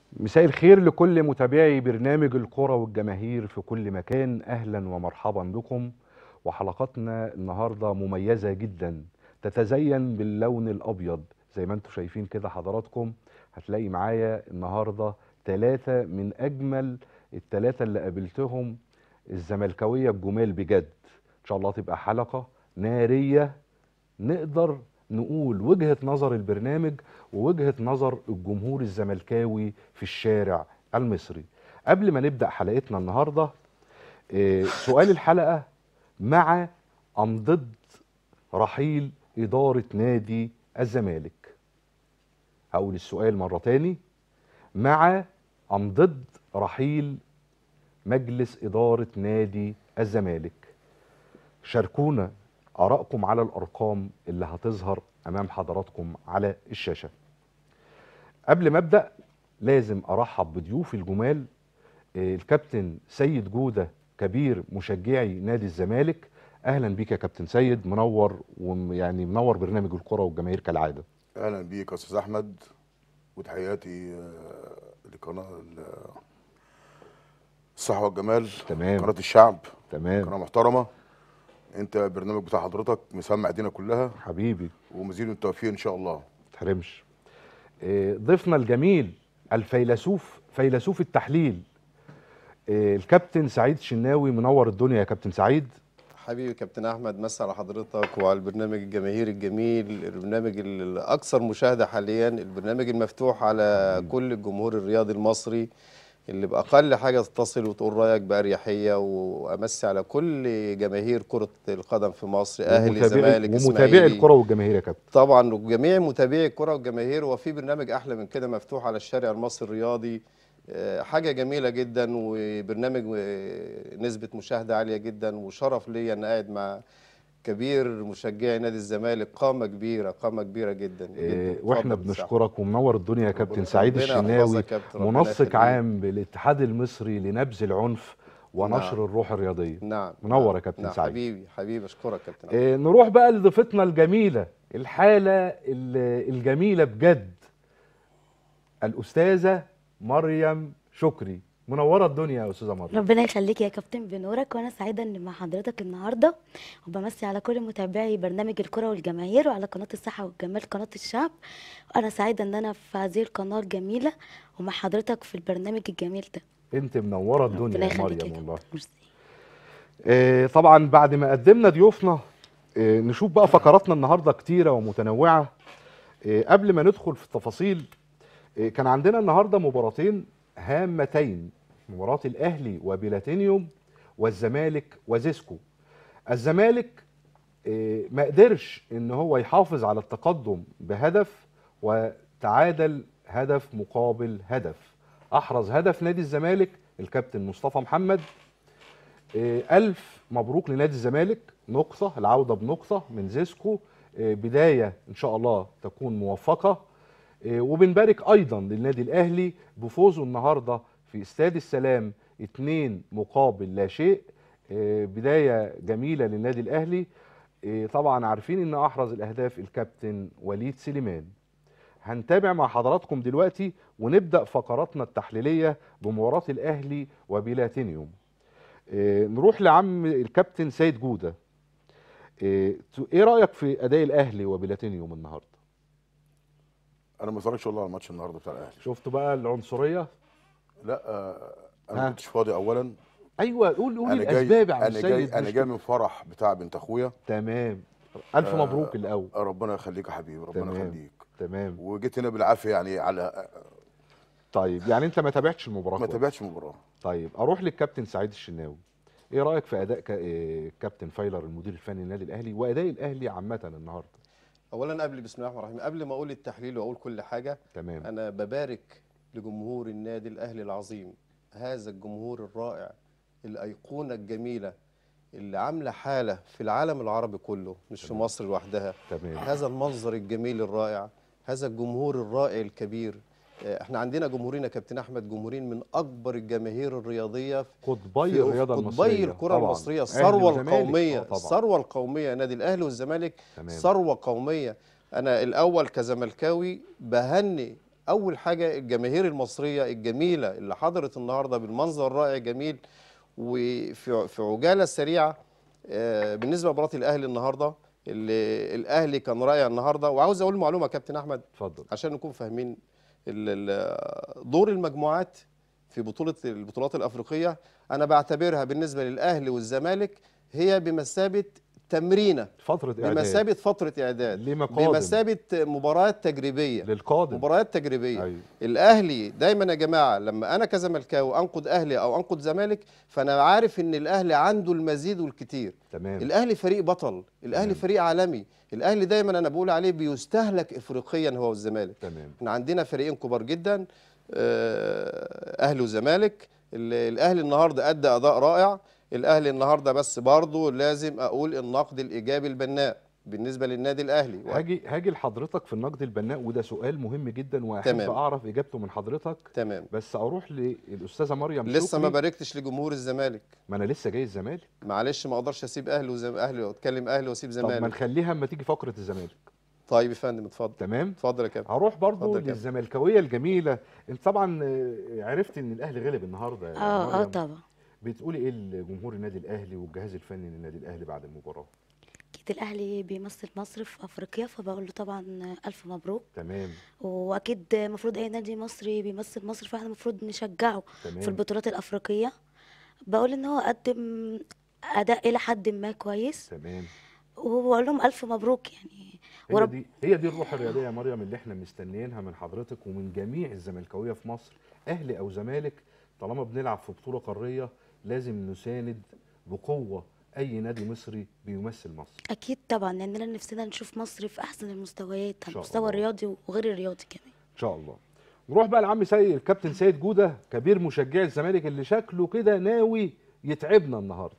مساء الخير لكل متابعي برنامج الكرة والجماهير في كل مكان أهلا ومرحبا بكم وحلقتنا النهاردة مميزة جدا تتزين باللون الأبيض زي ما انتم شايفين كده حضراتكم هتلاقي معايا النهاردة ثلاثة من أجمل الثلاثة اللي قابلتهم الزملكاوية الجمال بجد إن شاء الله تبقى حلقة نارية نقدر نقول وجهة نظر البرنامج ووجهة نظر الجمهور الزملكاوي في الشارع المصري قبل ما نبدأ حلقتنا النهاردة آه، سؤال الحلقة مع أم ضد رحيل إدارة نادي الزمالك هقول السؤال مرة تاني مع أم ضد رحيل مجلس إدارة نادي الزمالك شاركونا آرائكم على الأرقام اللي هتظهر أمام حضراتكم على الشاشة قبل ما أبدأ لازم أرحب بضيوفي الجمال آه، الكابتن سيد جودة كبير مشجعي نادي الزمالك أهلا بيك يا كابتن سيد منور ويعني منور برنامج الكرة والجماهير كالعادة اهلا بيك يا استاذ احمد وتحياتي آه، لقناه ال- الصحه والجمال تمام. قناه الشعب تمام قناه محترمه انت البرنامج بتاع حضرتك مسمع دينا كلها حبيبي ومزيد من التوفيق ان شاء الله تحرمش آه، ضيفنا الجميل الفيلسوف فيلسوف التحليل آه، الكابتن سعيد شناوي منور الدنيا يا كابتن سعيد حبيبي كابتن احمد مسا على حضرتك وعلى البرنامج الجماهيري الجميل البرنامج الاكثر مشاهده حاليا البرنامج المفتوح على كل الجمهور الرياضي المصري اللي باقل حاجه تتصل وتقول رايك باريحيه وامسي على كل جماهير كره القدم في مصر اهلي ومتابعي- زمالك ومتابعي اسماعيلي الكرة والجماهير يا كابتن طبعا وجميع متابعي الكره والجماهير وفي برنامج احلى من كده مفتوح على الشارع المصري الرياضي آه، حاجه جميله جدا وبرنامج آه، نسبه مشاهده عاليه جدا وشرف ليا ان قاعد مع كبير مشجعي نادي الزمالك قامه كبيره قامه كبيره جدا, آه، جدا. واحنا اتفضل سعد. بنشكرك ومنور الدنيا يا كابتن ربنا- سعيد ربنا الشناوي يحفظك يا كابتن، ربنا منسق يخليك. عام بالاتحاد المصري لنبذ العنف ونشر نعم. الروح الرياضيه نعم منور نعم، يا كابتن نعم سعيد. حبيبي حبيبي اشكرك كابتن آه، نروح بقى لضيفتنا الجميله الحاله ال- الجميله بجد الاستاذه مريم شكري منوره الدنيا يا استاذه مريم ربنا يخليك يا كابتن بنورك وانا سعيده ان مع حضرتك النهارده وبمسي على كل متابعي برنامج الكره والجماهير وعلى قناه الصحه والجمال قناه الشعب وانا سعيده ان انا في هذه القناه الجميله ومع حضرتك في البرنامج الجميل ده انت منوره ربنا الدنيا يا يخليك مريم يا والله كابتن ميرسي. آه، طبعا بعد ما قدمنا ضيوفنا آه، نشوف بقى فقراتنا النهارده كتيره ومتنوعه آه، قبل ما ندخل في التفاصيل آه، كان عندنا النهارده مباراتين هامتين مباراه الاهلي وبلاتينيوم والزمالك وزيسكو الزمالك آه، ما قدرش ان هو يحافظ على التقدم بهدف وتعادل هدف مقابل هدف احرز هدف نادي الزمالك الكابتن مصطفى محمد آه، ألف مبروك لنادي الزمالك نقطة العودة بنقطة من زيسكو آه، بداية إن شاء الله تكون موفقة آه، وبنبارك أيضا للنادي الأهلي بفوزه النهاردة في استاد السلام اتنين مقابل لا شيء آه، بداية جميلة للنادي الأهلي آه، طبعا عارفين إن أحرز الأهداف الكابتن وليد سليمان هنتابع مع حضراتكم دلوقتي ونبدأ فقراتنا التحليلية بمباراة الأهلي وبلاتينيوم آه، نروح لعم الكابتن سيد جودة آه، تو- ايه رأيك في اداء الاهلي وبلاتينيوم النهارده انا ما اتفرجتش والله على الماتش النهارده بتاع الاهلي شفتوا بقى العنصرية لا آه، انا ها. ما كنتش فاضي اولا ايوه قول قول انا الاسباب يا عم انا جاي سيد انا مش جاي كده. من فرح بتاع بنت اخويا تمام الف آه، مبروك الاول آه، ربنا يخليك يا حبيبي ربنا تمام. يخليك تمام وجيت هنا بالعافيه يعني على طيب يعني انت ما تابعتش المباراة ما كويس. تابعتش المباراه طيب اروح للكابتن سعيد الشناوي ايه رايك في اداء كا- آه، كابتن فايلر المدير الفني للنادي الاهلي واداء الاهلي عامه النهارده اولا قبل بسم الله الرحمن الرحيم قبل ما اقول التحليل واقول كل حاجه تمام أنا ببارك لجمهور النادي الأهلي العظيم هذا الجمهور الرائع الأيقونة الجميلة اللي عاملة حالة في العالم العربي كله مش في مصر لوحدها تمام هذا المنظر الجميل الرائع هذا الجمهور الرائع الكبير آه، احنا عندنا جمهورين يا كابتن احمد جمهورين من اكبر الجماهير الرياضيه قطبي في الرياضه المصريه قطبي الكره طبعاً. المصريه أهلي الثروه وزمالك. القوميه آه طبعا الثروه القوميه نادي الاهلي والزمالك تمام ثروه قوميه انا الاول كزملكاوي بهني اول حاجه الجماهير المصريه الجميله اللي حضرت النهارده بالمنظر الرائع جميل وفي في عجاله سريعه آه، بالنسبه لمباراه الاهلي النهارده اللي الاهلي كان رائع النهارده وعاوز اقول معلومه يا كابتن احمد اتفضل عشان نكون فاهمين ال- ال- دور المجموعات في بطولة البطولات الأفريقية أنا بعتبرها بالنسبة للأهلي والزمالك هي بمثابة تمرينة فتره اعداد بمثابة فترة إعداد لما قادم. بمثابة مباريات تجريبية للقادم مباريات تجريبية أيوة. الأهلي دايما يا جماعة لما أنا كزملكاوي أنقد أهلي أو أنقد زمالك فأنا عارف إن الأهلي عنده المزيد والكتير تمام الاهلي فريق بطل الاهلي تمام. فريق عالمي الاهلي دايما انا بقول عليه بيستهلك افريقيا هو والزمالك تمام احنا عندنا فريقين كبار جدا آه، اهلي وزمالك ال- الاهلي النهارده ادى اداء رائع الاهلي النهارده بس برضه لازم اقول النقد الايجابي البناء بالنسبه للنادي الاهلي هاجي هاجي لحضرتك في النقد البناء وده سؤال مهم جدا واحب تمام. اعرف اجابته من حضرتك تمام بس اروح للاستاذه مريم لسه ما شكري. باركتش لجمهور الزمالك ما انا لسه جاي الزمالك معلش ما اقدرش اسيب اهلي وزم... اهلي واتكلم اهلي واسيب طب ما زمالك نخليها اما تيجي فقره الزمالك طيب يا فندم اتفضل تمام اتفضل يا كابتن هروح برضو اتفضل يا كابتن. للزملكاويه الجميله انت طبعا آه، عرفت ان الاهلي غلب النهارده يا اه اه مريم. طبعا بتقولي ايه لجمهور النادي الاهلي والجهاز الفني للنادي الاهلي بعد المباراه اكيد الاهلي بيمثل مصر في افريقيا فبقول له طبعا الف مبروك تمام واكيد المفروض اي نادي مصري بيمثل مصر فاحنا المفروض نشجعه تمام في البطولات الافريقيه بقول ان هو قدم اداء الى حد ما كويس تمام وبقول لهم الف مبروك يعني هي ورب دي هي دي الروح الرياضيه يا مريم اللي احنا مستنيينها من حضرتك ومن جميع الزملكاويه في مصر اهلي او زمالك طالما بنلعب في بطوله قاريه لازم نساند بقوه اي نادي مصري بيمثل مصر اكيد طبعا لاننا نفسنا نشوف مصر في احسن المستويات على شاء المستوى الله. الرياضي وغير الرياضي كمان ان شاء الله نروح بقى لعم سيد الكابتن سيد جوده كبير مشجعي الزمالك اللي شكله كده ناوي يتعبنا النهارده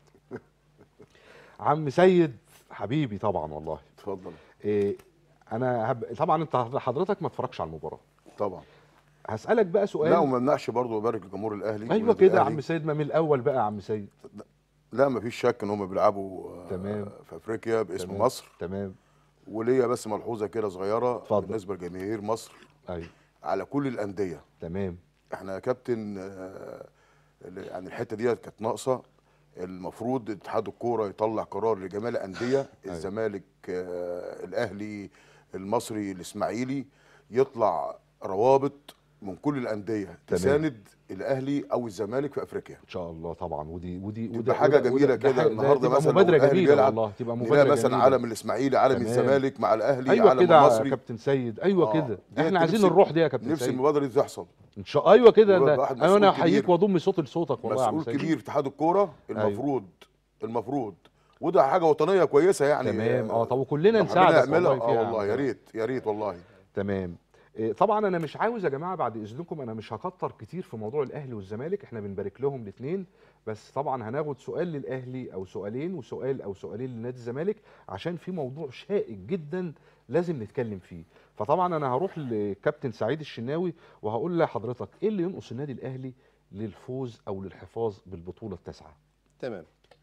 عم سيد حبيبي طبعا والله اتفضل إيه انا هب... طبعا انت حضرتك ما تتفرجش على المباراه طبعا هسالك بقى سؤال لا وما يمنعش برضه ابارك لجمهور الاهلي ايوه والنادي كده يا الأهلي. عم سيد ما من الاول بقى يا عم سيد لا ما فيش شك ان هم بيلعبوا آه، تمام. في افريقيا باسم تمام. مصر تمام وليا بس ملحوظه كده صغيره اتفضل. بالنسبه لجماهير مصر ايوه على كل الانديه تمام احنا يا كابتن آه، اللي- يعني الحته ديت كانت ناقصه المفروض اتحاد الكوره يطلع قرار لجميع الانديه الزمالك آه، الاهلي المصري الاسماعيلي يطلع روابط من كل الانديه تساند الاهلي او الزمالك في افريقيا ان شاء الله طبعا ودي ودي تبقى حاجه جميله كده النهارده تبقى مثلا لو مبادره الأهلي جميله بيلعب والله تبقى نلاقي مبادره مثلا جميله علم الاسماعيلي علم تمام. الزمالك مع الاهلي ايوه علم كده يا المصري كابتن سيد ايوه آه. كده ديت احنا عايزين نفسي- الروح دي يا كابتن نفسي سيد المبادره دي تحصل ان شاء ايوه كده يبقى ده واحد ايوه انا مسؤول احييك كبير. واضم صوتي لصوتك والله يا عم مسؤول سيد كبير في اتحاد الكوره المفروض المفروض وده حاجه وطنيه كويسه يعني تمام اه طب وكلنا لو نساعدك حبينا نعملها والله فيها اه يا والله عم يا سيد. ريت يا ريت والله تمام إيه، طبعا انا مش عاوز يا جماعه بعد اذنكم انا مش هكتر كتير في موضوع الاهلي والزمالك احنا بنبارك لهم الاثنين بس طبعا هناخد سؤال للاهلي او سؤالين وسؤال او سؤالين لنادي الزمالك عشان في موضوع شائك جدا لازم نتكلم فيه فطبعا انا هروح لكابتن سعيد الشناوي وهقول لحضرتك ايه اللي ينقص النادي الاهلي للفوز او للحفاظ بالبطوله التاسعه تمام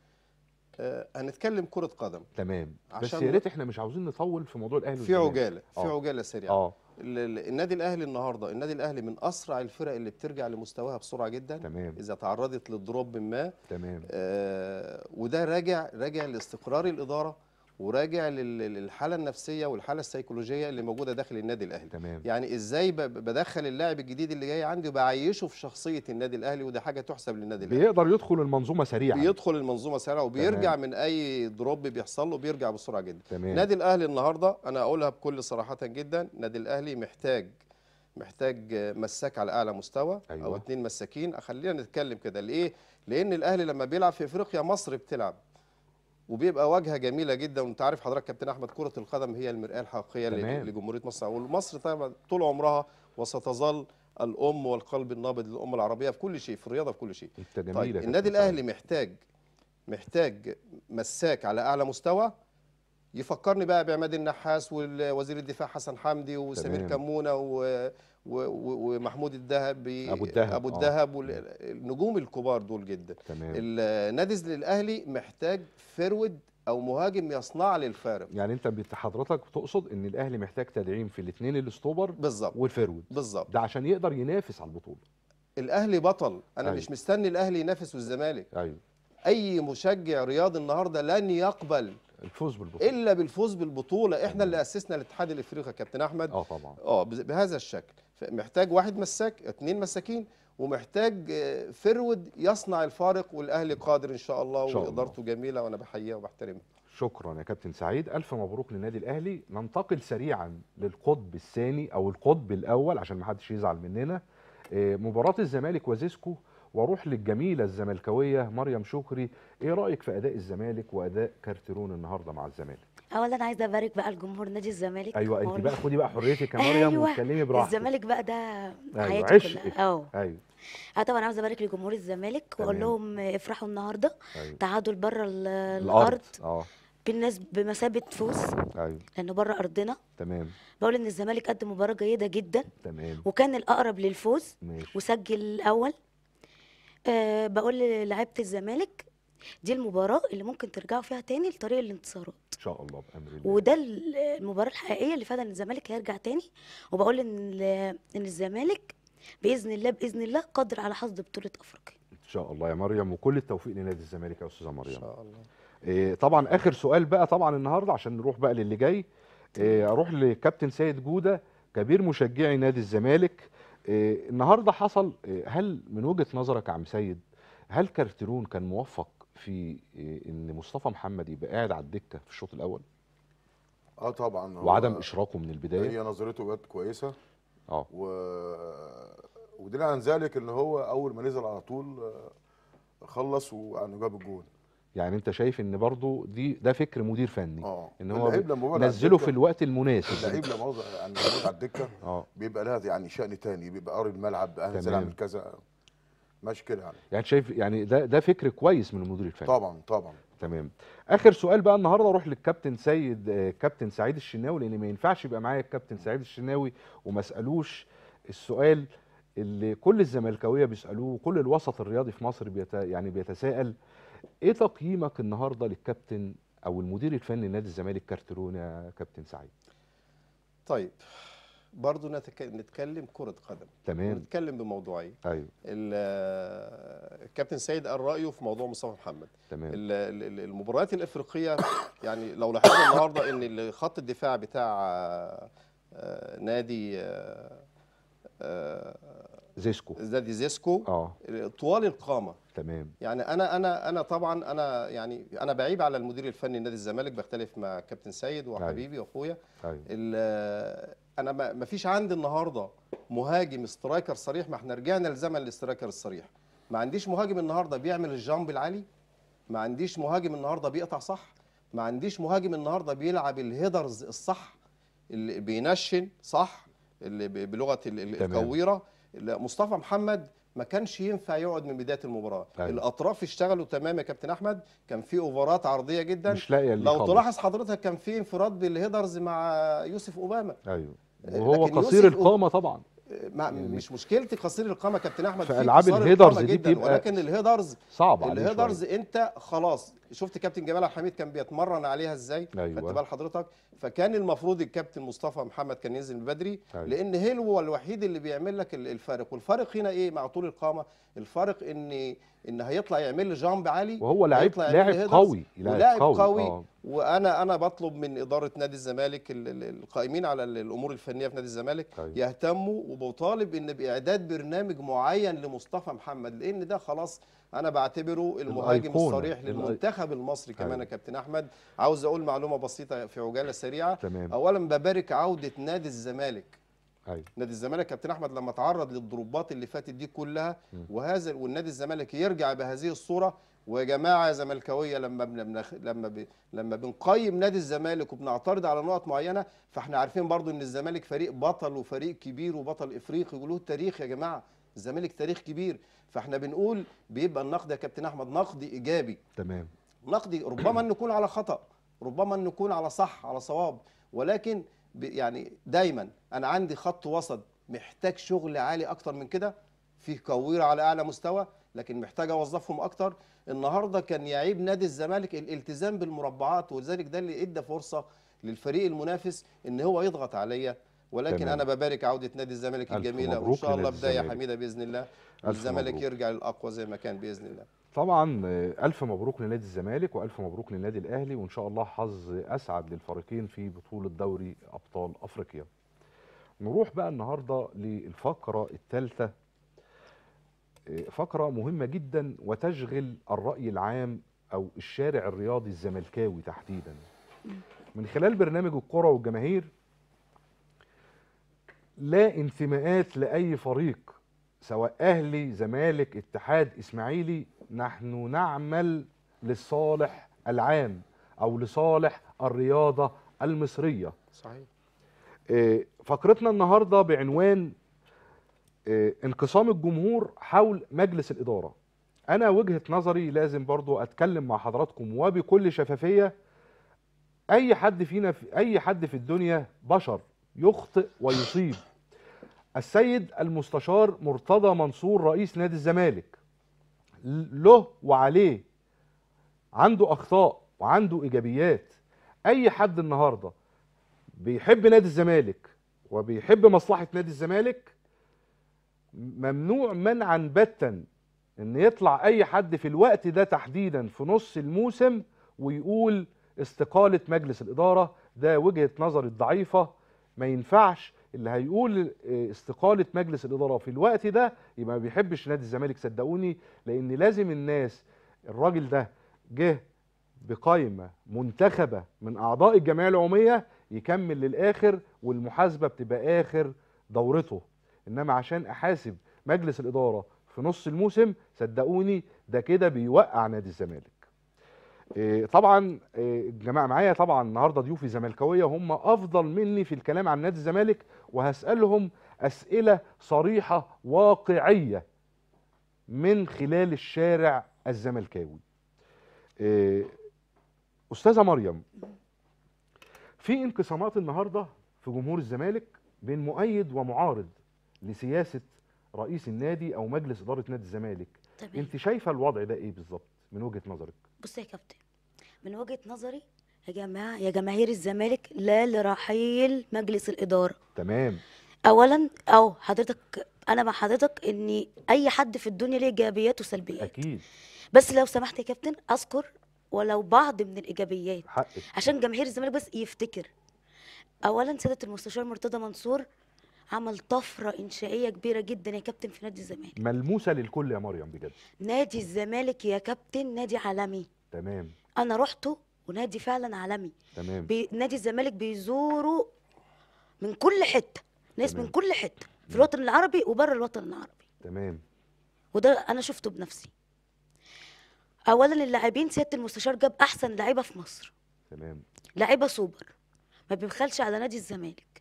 آه هنتكلم كرة قدم تمام بس عشان- يا ريت احنا مش عاوزين نطول في موضوع الاهلي في والزمالك. عجالة في آه. عجالة سريعة اه ال- ال- النادي الاهلي النهارده النادي الاهلي من اسرع الفرق اللي بترجع لمستواها بسرعه جدا تمام اذا تعرضت للدروب ما تمام آه وده راجع راجع لاستقرار الاداره وراجع لل- للحاله النفسيه والحاله السيكولوجيه اللي موجوده داخل النادي الاهلي تمام يعني ازاي ب- ب- بدخل اللاعب الجديد اللي جاي عندي وبعيشه في شخصيه النادي الاهلي وده حاجه تحسب للنادي الاهلي بيقدر يدخل المنظومه سريعا بيدخل المنظومه سريعه وبيرجع تمام. من اي دروب بيحصل له بيرجع بسرعه جدا تمام نادي الاهلي النهارده انا اقولها بكل صراحه جدا نادي الاهلي محتاج محتاج مساك على اعلى مستوى أيوة. او اتنين مساكين خلينا نتكلم كده ليه لان الاهلي لما بيلعب في افريقيا مصر بتلعب وبيبقى واجهه جميله جدا وانت عارف حضرتك كابتن احمد كره القدم هي المراه الحقيقيه ل- تمام. لجمهوريه مصر ومصر طبعا طول عمرها وستظل الام والقلب النابض للامه العربيه في كل شيء في الرياضه في كل شيء انت جميل طيب يا النادي كابتن سعيد. الاهلي محتاج محتاج مساك على اعلى مستوى يفكرني بقى بعماد النحاس ووزير الدفاع حسن حمدي وسمير تمام. كمونه و... و... و... ومحمود الدهب أبو الدهب، ابو آه. الدهب والنجوم الكبار دول جدا تمام النادي الاهلي محتاج فرود او مهاجم يصنع لي الفارق يعني انت بت- حضرتك بتقصد ان الاهلي محتاج تدعيم في الاثنين الاستوبر بالظبط والفيرود بالظبط ده عشان يقدر ينافس على البطوله الاهلي بطل انا أيوة. مش مستني الاهلي ينافس والزمالك ايوه اي مشجع رياضي النهارده لن يقبل الفوز بالبطوله الا بالفوز بالبطوله احنا اللي اسسنا الاتحاد الافريقي يا كابتن احمد اه طبعا اه بز- بهذا الشكل محتاج واحد مساك اثنين مساكين ومحتاج آه، فرود يصنع الفارق والاهلي قادر ان شاء الله إن شاء الله. وادارته جميله وانا بحييها وبحترمها شكرا يا كابتن سعيد الف مبروك للنادي الاهلي ننتقل سريعا للقطب الثاني او القطب الاول عشان ما حدش يزعل مننا آه، مباراه الزمالك وزيسكو واروح للجميله الزملكاويه مريم شكري ايه رايك في اداء الزمالك واداء كارتيرون النهارده مع الزمالك اولا عايزه ابارك بقى لجمهور نادي الزمالك ايوه انت وأقول- بقى خدي بقى حريتك يا مريم أيوة، واتكلمي براحتك الزمالك بقى ده أيوة، حياتي عشقك. كلها اه ايوه اه طبعا عاوزه ابارك لجمهور الزمالك واقول تمام. لهم افرحوا النهارده ايوه تعادل بره ال- الارض اه بالناس بمثابه فوز ايوه لانه بره ارضنا تمام بقول ان الزمالك قدم مباراه جيده جدا تمام وكان الاقرب للفوز ماشي وسجل الاول أه بقول للاعيبه الزمالك دي المباراه اللي ممكن ترجعوا فيها تاني لطريق الانتصارات ان شاء الله بامر الله وده ال- المباراه الحقيقيه اللي فعلا الزمالك هيرجع تاني وبقول ان ال- ان الزمالك باذن الله باذن الله قادر على حصد بطوله افريقيا ان شاء الله يا مريم وكل التوفيق لنادي الزمالك يا استاذه ان مريم شاء الله إيه طبعا اخر سؤال بقى طبعا النهارده عشان نروح بقى للي جاي إيه اروح لكابتن سيد جوده كبير مشجعي نادي الزمالك إيه النهارده حصل إيه هل من وجهه نظرك يا عم سيد هل كارتيرون كان موفق في إيه ان مصطفى محمد يبقى قاعد على الدكه في الشوط الاول اه طبعا هو وعدم اشراكه من البدايه هي نظرته جت كويسه اه و ودليل عن ذلك ان هو اول ما نزل على طول آه، خلص وانه جاب الجون يعني انت شايف ان برضو دي ده فكر مدير فني اه ان هو اللعيب لما بيقعد على نزله في الدكة- الوقت المناسب اللعيب لما هو يعني موجود على الدكه اه بيبقى لها يعني شأن تاني بيبقى قاري الملعب انزل تمام. اعمل كذا ماشي كده يعني يعني شايف يعني ده ده فكر كويس من المدير الفني طبعا طبعا تمام اخر سؤال بقى النهارده اروح للكابتن سيد آه، كابتن سعيد الشناوي لان ما ينفعش يبقى معايا الكابتن سعيد الشناوي وما اسالوش السؤال اللي كل الزملكاويه بيسالوه وكل الوسط الرياضي في مصر بيت يعني بيتساءل ايه تقييمك النهارده للكابتن او المدير الفني لنادي الزمالك كارترون يا كابتن سعيد طيب برضه نتك... نتكلم كرة قدم تمام ونتكلم بموضوعية ايوه ال- الكابتن سيد قال رأيه في موضوع مصطفى محمد تمام ال- ال- المباريات الافريقيه يعني لو لاحظنا النهارده ان خط الدفاع بتاع آه، آه، نادي آه، آه، زيسكو نادي زيسكو اه طوال القامه تمام يعني انا انا انا طبعا انا يعني انا بعيب على المدير الفني لنادي الزمالك بختلف مع كابتن سيد وحبيبي واخويا ايوه ال- انا ما ما فيش عندي النهارده مهاجم سترايكر صريح ما احنا رجعنا لزمن الاسترايكر الصريح ما عنديش مهاجم النهارده بيعمل الجامب العالي ما عنديش مهاجم النهارده بيقطع صح ما عنديش مهاجم النهارده بيلعب الهيدرز الصح اللي بينشن صح اللي ب- بلغه ال- ال- تمام. الكويره لا، مصطفى محمد ما كانش ينفع يقعد من بدايه المباراه أيوة. الاطراف اشتغلوا تمام يا كابتن احمد كان في اوفرات عرضيه جدا مش لاقيه اللي لو يخلص. تلاحظ حضرتك كان في انفراد بالهيدرز مع يوسف اوباما ايوه لكن وهو يوسف قصير أو- القامه طبعا ما يعني- مش مشكلتي قصير القامه يا كابتن احمد في في ألعاب قصار الهيدرز القامة دي جداً، بتبقى ولكن الهيدرز صعب عليه الهيدرز شوية. انت خلاص شفت كابتن جمال عبد الحميد كان بيتمرن عليها ازاي أيوة. خدت بال حضرتك فكان المفروض الكابتن مصطفى محمد كان ينزل بدري أيوة. لان هيل هو الوحيد اللي بيعمل لك ال- الفارق والفارق هنا ايه مع طول القامه الفارق ان ان هيطلع يعمل لي جامب عالي وهو لاعب هيطلع يعمل لاعب لي هيدرز، قوي ولاعب قوي, آه. وانا انا بطلب من اداره نادي الزمالك ال- ال- القائمين على ال- الامور الفنيه في نادي الزمالك أيوة. يهتموا وبطالب ان باعداد برنامج معين لمصطفى محمد لان ده خلاص انا بعتبره المهاجم الأيقونة. الصريح الأي- للمنتخب المصري كمان أيوة. يا كابتن احمد عاوز اقول معلومه بسيطه في عجاله سريعه تمام اولا ببارك عوده نادي الزمالك ايوه نادي الزمالك كابتن احمد لما تعرض للضربات اللي فاتت دي كلها م. وهذا والنادي الزمالك يرجع بهذه الصوره ويا جماعه يا زملكاويه لما بن بنخ... لما ب... لما بنقيم نادي الزمالك وبنعترض على نقط معينه فاحنا عارفين برضو ان الزمالك فريق بطل وفريق كبير وبطل افريقي وله تاريخ يا جماعه الزمالك تاريخ كبير فاحنا بنقول بيبقى النقد يا كابتن احمد نقد ايجابي تمام نقدي ربما ان نكون على خطا ربما ان نكون على صح على صواب ولكن ب- يعني دايما انا عندي خط وسط محتاج شغل عالي اكتر من كده فيه كوير على اعلى مستوى لكن محتاج اوظفهم اكتر النهارده كان يعيب نادي الزمالك الالتزام بالمربعات ولذلك ده اللي ادى فرصه للفريق المنافس ان هو يضغط عليا ولكن تمام. انا ببارك عوده نادي الزمالك ألف الجميله وان مبروك شاء الله لنادي بدايه الزمالك. حميده باذن الله ألف والزمالك مبروك. يرجع للاقوى زي ما كان باذن الله طبعا آه، ألف مبروك لنادي الزمالك وألف مبروك للنادي الأهلي وإن شاء الله حظ أسعد للفريقين في بطولة دوري أبطال أفريقيا نروح بقى النهاردة للفقرة الثالثة آه، فقرة مهمة جدا وتشغل الرأي العام أو الشارع الرياضي الزملكاوي تحديدا من خلال برنامج الكرة والجماهير لا انتماءات لأي فريق سواء أهلي زمالك اتحاد إسماعيلي نحن نعمل للصالح العام أو لصالح الرياضة المصرية صحيح آه، فقرتنا النهاردة بعنوان آه، انقسام الجمهور حول مجلس الإدارة أنا وجهة نظري لازم برضو أتكلم مع حضراتكم وبكل شفافية أي حد فينا في أي حد في الدنيا بشر يخطئ ويصيب السيد المستشار مرتضى منصور رئيس نادي الزمالك له وعليه عنده أخطاء وعنده إيجابيات أي حد النهارده بيحب نادي الزمالك وبيحب مصلحة نادي الزمالك ممنوع منعا باتا ان يطلع اي حد في الوقت ده تحديدا في نص الموسم ويقول استقالة مجلس الإدارة ده وجهة نظري الضعيفة ما ينفعش اللي هيقول اه، استقالة مجلس الإدارة في الوقت ده يبقى ما بيحبش نادي الزمالك صدقوني لأن لازم الناس الراجل ده جه بقائمة منتخبة من أعضاء الجمعية العمومية يكمل للآخر والمحاسبة بتبقى آخر دورته إنما عشان أحاسب مجلس الإدارة في نص الموسم صدقوني ده كده بيوقع نادي الزمالك إيه، طبعا إيه، الجماعه معايا طبعا النهارده ضيوفي زملكاويه هم افضل مني في الكلام عن نادي الزمالك وهسالهم اسئله صريحه واقعيه من خلال الشارع الزملكاوي إيه، استاذه مريم في انقسامات النهارده في جمهور الزمالك بين مؤيد ومعارض لسياسه رئيس النادي او مجلس اداره نادي الزمالك تمام انت شايفه الوضع ده ايه بالظبط من وجهه نظرك بص يا كابتن من وجهة نظري يا جماعة يا جماهير الزمالك لا لرحيل مجلس الإدارة تمام أولا أو حضرتك أنا مع حضرتك إن أي حد في الدنيا ليه إيجابيات وسلبيات اكيد بس لو سمحت يا كابتن أذكر ولو بعض من الإيجابيات حقك عشان جماهير الزمالك بس يفتكر اولا سياده المستشار مرتضى منصور عمل طفره انشائيه كبيره جدا يا كابتن في نادي الزمالك ملموسه للكل يا مريم بجد نادي الزمالك يا كابتن نادي عالمي تمام انا رحته ونادي فعلا عالمي تمام بي... نادي الزمالك بيزوروا من كل حته ناس تمام. من كل حته في الوطن العربي وبره الوطن العربي تمام وده انا شفته بنفسي اولا اللاعبين سياده المستشار جاب احسن لعيبه في مصر تمام لعيبه سوبر ما بيبخلش على نادي الزمالك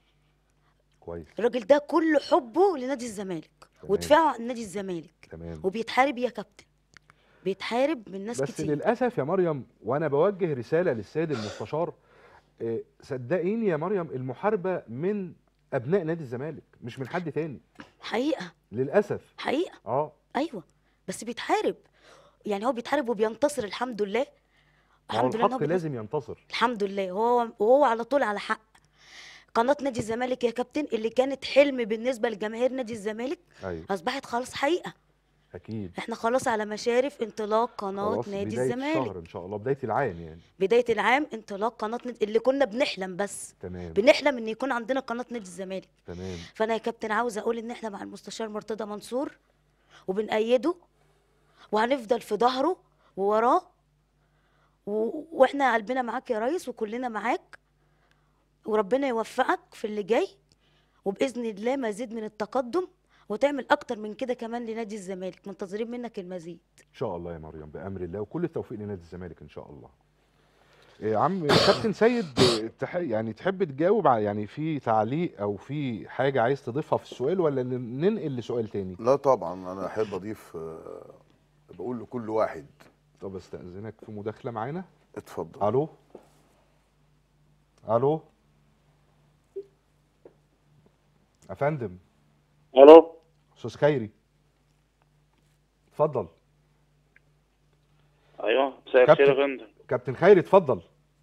كويس الراجل ده كل حبه لنادي الزمالك تمام. ودفاعه عن نادي الزمالك تمام وبيتحارب يا كابتن بيتحارب من ناس بس كتير للاسف يا مريم وانا بوجه رساله للسيد المستشار إيه، صدقيني يا مريم المحاربه من ابناء نادي الزمالك مش من حد تاني حقيقه للاسف حقيقه اه ايوه بس بيتحارب يعني هو بيتحارب وبينتصر الحمد لله ما هو الحمد لله إن هو الحق بينتصر. لازم ينتصر الحمد لله وهو وهو على طول على حق قناه نادي الزمالك يا كابتن اللي كانت حلم بالنسبه لجماهير نادي الزمالك ايوه اصبحت خلاص حقيقه اكيد احنا خلاص على مشارف انطلاق قناه خلاص نادي بدايه الزمالك الشهر ان شاء الله بدايه العام يعني بدايه العام انطلاق قناه نادي اللي كنا بنحلم بس تمام بنحلم ان يكون عندنا قناه نادي الزمالك تمام فانا يا كابتن عاوزه اقول ان احنا مع المستشار مرتضى منصور وبنأيده وهنفضل في ظهره ووراه و... واحنا قلبنا معاك يا ريس وكلنا معاك وربنا يوفقك في اللي جاي وباذن الله مزيد من التقدم وتعمل اكتر من كده كمان لنادي الزمالك منتظرين منك المزيد ان شاء الله يا مريم بامر الله وكل التوفيق لنادي الزمالك ان شاء الله إيه يا عم كابتن سيد إيه، تح يعني تحب تجاوب على يعني في تعليق او في حاجه عايز تضيفها في السؤال ولا ن- ننقل لسؤال تاني لا طبعا انا احب اضيف آه، بقول لكل واحد طب استاذنك في مداخله معانا اتفضل الو الو يا فندم الو استاذ خيري اتفضل ايوه مساء كابتن. الخير يا فندم كابتن خيري اتفضل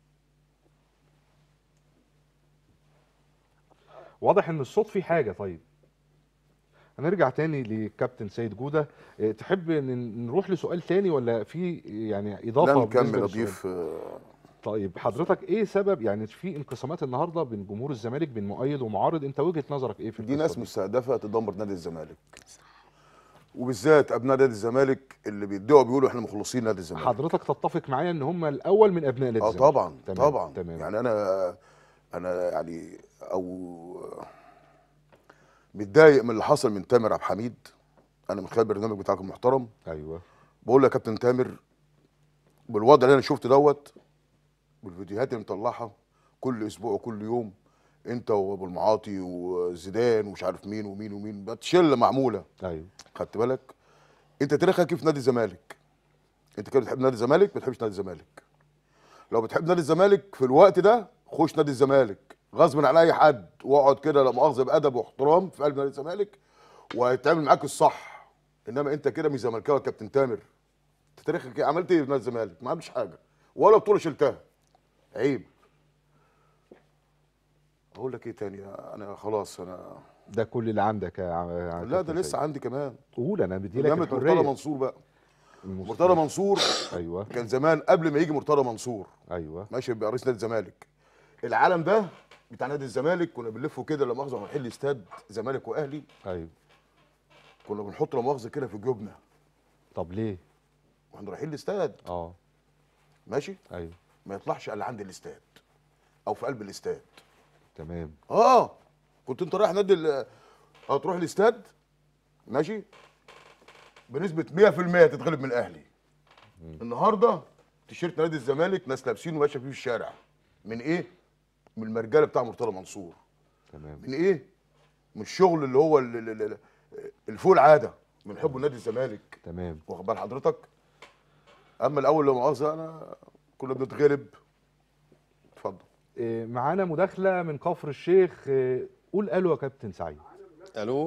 واضح ان الصوت فيه حاجه طيب هنرجع تاني لكابتن سيد جوده اه، تحب ان نروح لسؤال تاني ولا في يعني اضافه لا بالنسبة نكمل للسؤال؟ اضيف آه، طيب حضرتك ايه سبب يعني في انقسامات النهارده بين جمهور الزمالك بين مؤيد ومعارض انت وجهه نظرك ايه في دي القصة ناس مستهدفه تدمر نادي الزمالك وبالذات ابناء نادي الزمالك اللي بيدعوا بيقولوا احنا مخلصين نادي الزمالك حضرتك تتفق معايا ان هم الاول من ابناء نادي اه الزمالك طبعا تمام طبعا تمام يعني انا انا يعني او متضايق من اللي حصل من تامر عبد الحميد انا من خلال البرنامج بتاعك المحترم ايوه بقول له يا كابتن تامر بالوضع اللي انا شفته دوت بالفيديوهات اللي مطلعها كل اسبوع وكل يوم انت وابو المعاطي وزيدان ومش عارف مين ومين ومين بقت شله معموله ايوه خدت بالك انت تاريخك كيف نادي الزمالك انت كده بتحب نادي الزمالك ما بتحبش نادي الزمالك لو بتحب نادي الزمالك في الوقت ده خش نادي الزمالك غصب عن اي حد واقعد كده لا مؤاخذه بادب واحترام في قلب نادي الزمالك وهيتعمل معاك الصح انما انت كده مش زملكاوي يا كابتن تامر انت تاريخك ايه عملت ايه في نادي الزمالك ما عملتش حاجه ولا بطوله شلتها عيب اقول لك ايه تاني انا خلاص انا ده كل اللي عندك يا عم- يا لا ده كابتن لسه سيد. عندي كمان قول انا بدي لك برنامج مرتضى الحريه منصور بقى المس- مرتضى منصور ايوه كان زمان قبل ما يجي مرتضى منصور ايوه ماشي يبقى رئيس نادي الزمالك العالم ده بتاع نادي الزمالك كنا بنلفه كده لا مؤاخذه ونحل استاد زمالك واهلي ايوه كنا بنحط لا مؤاخذه كده في جيوبنا طب ليه واحنا رايحين الاستاد اه ماشي ايوه ما يطلعش الا عند الاستاد او في قلب الاستاد تمام اه كنت انت رايح نادي ال- اه تروح الاستاد ماشي بنسبه 100% تتغلب من الاهلي النهارده تيشيرت نادي الزمالك ناس لابسينه ماشيه فيه في الشارع من ايه من المرجله بتاع مرتضى منصور تمام من ايه من الشغل اللي هو ال- ال- ال- اللي فوق العاده من حبه نادي الزمالك تمام واخد بال حضرتك اما الاول لو مؤاخذه انا كنا بنتغلب اتفضل إيه، معانا مداخله من كفر الشيخ إيه، قول الو يا كابتن سعيد الو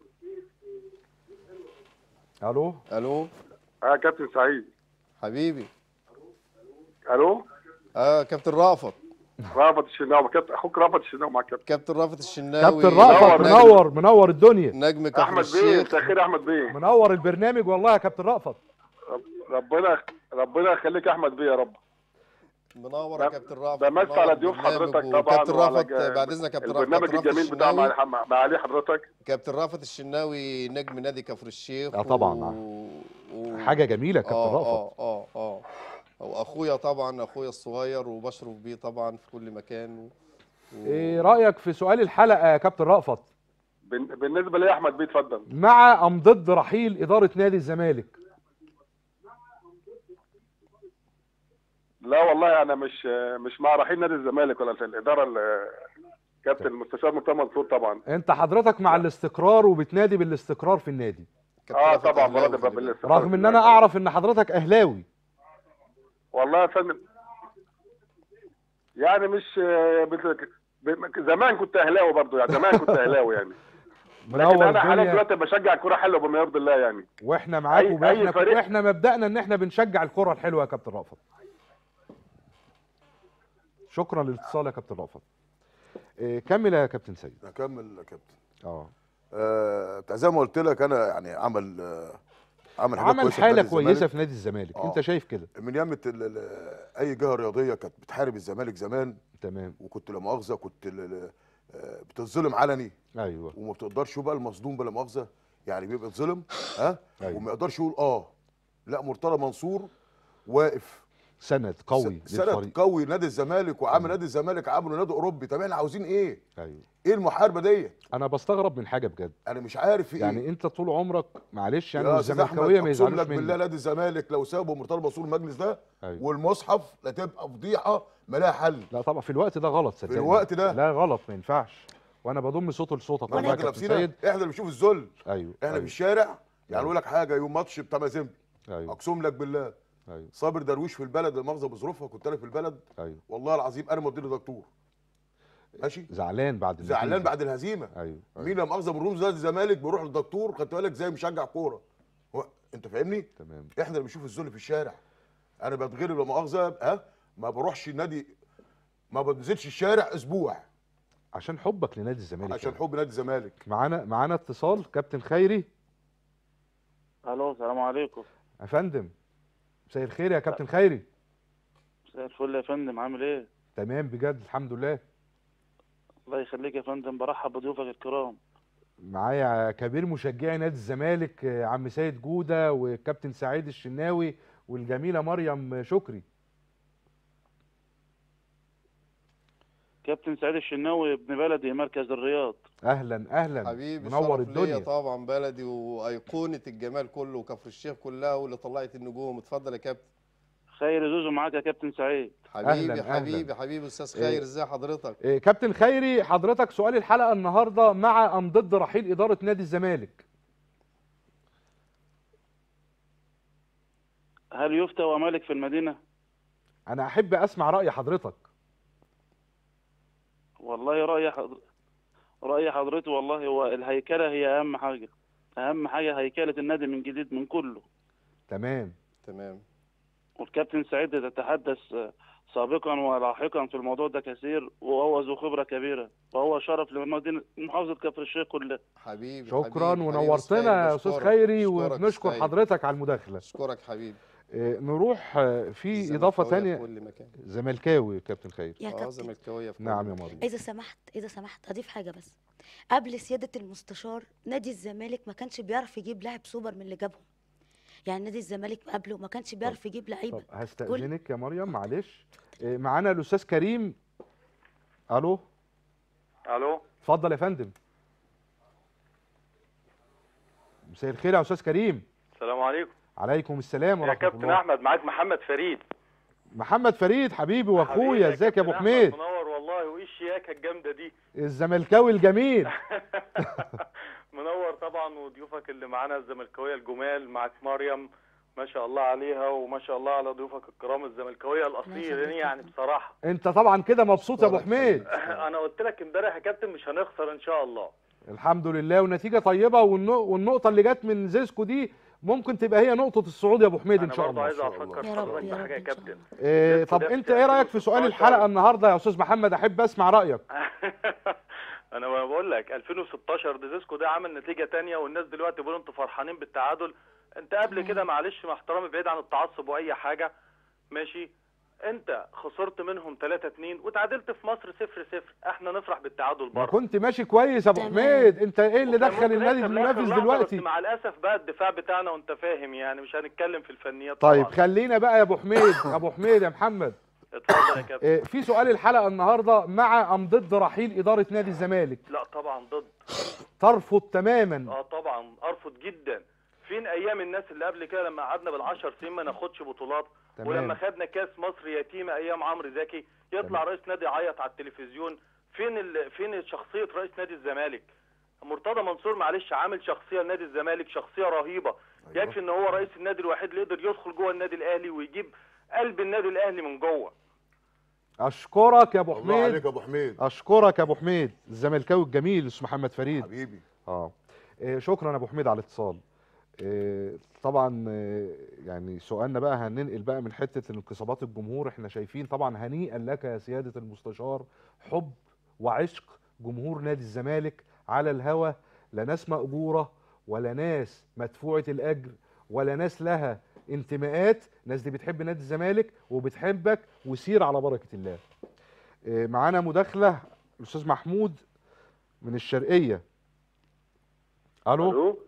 الو الو اه كابتن سعيد حبيبي الو اه كابتن رافت رافت الشناوي كابتن اخوك رافت الشناوي مع كابتن كابتن رافت الشناوي كابتن رأفت نجم- منور منور الدنيا نجم كفر احمد بيه الشيخ مساء الخير يا احمد بيه منور البرنامج والله يا كابتن رأفت رب- ربنا ربنا يخليك يا احمد بيه يا رب منور يا ب- كابتن رافت بمسي منور على ضيوف البرنامج. حضرتك طبعا وكابتن وعلى رافت ج- بعد اذنك كابتن رافت البرنامج كابتن رافت الجميل بتاع الشناوي مع مع علي حضرتك كابتن رافت الشناوي نجم نادي كفر الشيخ آه طبعاً. و... حاجه جميله يا كابتن اه رأفت اه اه اه واخويا طبعا اخويا الصغير وبشرف بيه طبعا في كل مكان و... ايه رايك في سؤال الحلقه يا كابتن رأفت بن- بالنسبه لي يا احمد بيه اتفضل مع ام ضد رحيل اداره نادي الزمالك لا والله انا مش مش مع رحيل نادي الزمالك ولا في الاداره ال- كابتن المستشار مرتضى منصور طبعا انت حضرتك مع الاستقرار وبتنادي بالاستقرار في النادي كابتن اه رافت طبعا أهلاوي برد خلي بالك. بالاستقرار رغم ان انا اعرف ان حضرتك اهلاوي والله يا فندم يعني مش بت- ب- زمان كنت اهلاوي برضو يعني زمان كنت اهلاوي يعني لكن منور انا حاليا الدنيا دلوقتي بشجع الكوره حلوه بما يرضي الله يعني واحنا معاك أي- أي واحنا فريق- واحنا مبدأنا ان احنا بنشجع الكره الحلوه يا كابتن رأفت شكرا للاتصال يا كابتن رأفت إيه كمل يا كابتن سيد اكمل يا كابتن اه آه بتاع زي ما قلت لك انا يعني عمل آه عمل حاجات عمل كويسة في حاله نادي كويسه الزمالك. في نادي الزمالك آه. انت شايف كده من يمة ال- ال- اي جهه رياضيه كانت بتحارب الزمالك زمان تمام وكنت لا مؤاخذه كنت ال- ال- آه، بتتظلم علني ايوه وما بتقدرش يبقى المصدوم بلا مؤاخذه يعني بيبقى اتظلم ها أيوة. وما يقدرش يقول اه لا مرتضى منصور واقف سند قوي س- سند للفريق قوي نادي الزمالك وعامل نادي الزمالك عامله نادي اوروبي طب احنا عاوزين ايه؟ ايوه ايه المحاربه دي؟ انا بستغرب من حاجه بجد انا مش عارف في ايه يعني انت طول عمرك معلش يعني يا استاذ احمد والزملكاويه ما اقسم يزعلوش لك بالله مني نادي الزمالك لو سابوا مرتضى منصور المجلس ده أيوة. والمصحف لا تبقى فضيحه مالها حل لا طبعا في الوقت ده غلط صدقني الوقت ده؟ لا غلط ما ينفعش وانا بضم صوته لصوتك والله يا احنا كابتن لابسينها سيد احنا اللي بنشوف الذل ايوه احنا في ايوه الشارع يعني أيوة. اقول لك حاجه يوم ماتش بتاع مازيمبي ايوه اقسم لك بالله ايوه صابر درويش في البلد المؤاخذه بظروفها كنت انا في البلد ايوه والله العظيم انا مودي له دكتور ماشي زعلان بعد النتيجة. زعلان بعد الهزيمه ايوه, أيوة. مين لا مؤاخذه من رموز نادي الزمالك بيروح للدكتور خدت بالك زي مشجع كوره هو انت فاهمني تمام احنا اللي بنشوف الذل في الشارع انا بتغلب لا مؤاخذه ها ما بروحش النادي ما بنزلش الشارع اسبوع عشان حبك لنادي الزمالك عشان يعني. حب نادي الزمالك معانا معانا اتصال كابتن خيري الو السلام عليكم يا فندم مساء الخير يا كابتن خيري مساء الفل يا فندم عامل ايه تمام بجد الحمد لله الله يخليك يا فندم برحب بضيوفك الكرام معايا كبير مشجعي نادي الزمالك آه، عم سيد جودة والكابتن سعيد الشناوي والجميلة مريم شكري كابتن سعيد الشناوي ابن بلدي مركز الرياض اهلا اهلا حبيبي منور شرف ليا الدنيا طبعا بلدي وايقونه الجمال كله وكفر الشيخ كلها واللي طلعت النجوم اتفضل يا كابتن خير زوزو معاك يا كابتن سعيد حبيبي أهلاً، أهلاً. حبيبي حبيبي استاذ إيه. خير ازي حضرتك آه، كابتن خيري حضرتك سؤال الحلقة النهاردة مع ام ضد رحيل إدارة نادي الزمالك هل يفتى ومالك في المدينه انا احب اسمع رأي حضرتك والله راي حضر... راي حضرتي والله هو الهيكله هي اهم حاجه اهم حاجه هيكله النادي من جديد من كله تمام تمام والكابتن سعيد تتحدث سابقا ولاحقا في الموضوع ده كثير وهو ذو خبره كبيره وهو شرف لمدينه محافظه كفر الشيخ كلها حبيبي شكرا حبيبي، حبيبي ونورتنا يا أستاذ استاذ خير. خيري بشكرك، وبنشكر أستاذ. حضرتك على المداخلة اشكرك حبيبي آه، نروح آه، في إضافة زملكاوية في تانية كل مكان زملكاوي كابتن خيري يا اه كابتن زملكاويه في كل نعم يا مكان. مريم اذا سمحت اذا سمحت اضيف حاجه بس قبل سياده المستشار نادي الزمالك ما كانش بيعرف يجيب لاعب سوبر من اللي جابهم يعني نادي الزمالك قبله ما كانش بيعرف يجيب لعيبه طب هستأذنك يا مريم معلش آه، معانا الأستاذ كريم ألو الو اتفضل يا فندم مساء الخير يا أستاذ كريم السلام عليكم عليكم السلام يا ورحمة كابتن الله احمد معاك محمد فريد محمد فريد حبيبي واخويا حبيبي ازيك يا ابو كابتن حميد أحمد منور والله وايه الشياكه الجامده دي الزملكاوي الجميل منور طبعا وضيوفك اللي معانا الزملكاويه الجمال معاك مريم ما شاء الله عليها وما شاء الله على ضيوفك الكرام الزملكاويه الاصيل يخليك يا يعني فندم. بصراحه انت طبعا كده مبسوط يا ابو أشكرك حميد انا قلت لك امبارح يا كابتن مش هنخسر ان شاء الله الحمد لله ونتيجه طيبه والنق- والنقطه اللي جت من زيزكو دي ممكن تبقى هي نقطه الصعود يا ابو حميد ان انا شاء برضه الله عايز إن شاء افكر الله. يا رب، حضرتك يا بحاجه يا رب إن شاء كابتن إيه زيزكو طب ده في انت ايه رايك في سؤال 2016 الحلقه النهارده يا استاذ محمد احب اسمع رايك انا بقول لك 2016 ديزيسكو ده عمل نتيجه تانية والناس دلوقتي بيقولوا انتوا فرحانين بالتعادل انت قبل كده معلش مع احترامي بعيد عن التعصب واي حاجه ماشي انت خسرت منهم 3 2 وتعادلت في مصر 0 0 احنا نفرح بالتعادل ما برضه كنت ماشي كويس يا ابو تمام. حميد انت ايه اللي وكان دخل ممكن النادي نكسب لآخر المنافس لحظة، دلوقتي بس مع الاسف بقى الدفاع بتاعنا وانت فاهم يعني مش هنتكلم في الفنيات طيب طبعا خلينا بقى يا ابو حميد ابو حميد يا محمد اتفضل يا كابتن إيه في سؤال الحلقه النهارده مع ام ضد رحيل اداره نادي الزمالك لا طبعا ضد ترفض تماما اه طبعا ارفض جدا فين ايام الناس اللي قبل كده لما قعدنا بالعشر سنين ما ناخدش بطولات تمام. ولما خدنا كاس مصر يتيمه ايام عمرو زكي يطلع رئيس نادي يعيط على التلفزيون فين ال... فين شخصيه رئيس نادي الزمالك مرتضى منصور معلش عامل شخصيه لنادي الزمالك شخصيه رهيبه أيوة. يكفي ان هو رئيس النادي الوحيد اللي يقدر يدخل جوه النادي الاهلي ويجيب قلب النادي الاهلي من جوه اشكرك يا ابو الله عليك حميد يا ابو حميد اشكرك يا ابو حميد الزملكاوي الجميل اسمه محمد فريد حبيبي اه إيه، شكرا يا ابو حميد على الاتصال إيه، طبعا إيه، يعني سؤالنا بقى هننقل بقى من حته انقسابات الجمهور احنا شايفين طبعا هنيئا لك يا سياده المستشار حب وعشق جمهور نادي الزمالك على الهوى لا ناس مأجوره ولا ناس مدفوعه الاجر ولا ناس لها انتماءات ناس دي بتحب نادي الزمالك وبتحبك وسير على بركه الله إيه، معانا مداخله الاستاذ محمود من الشرقيه الو الو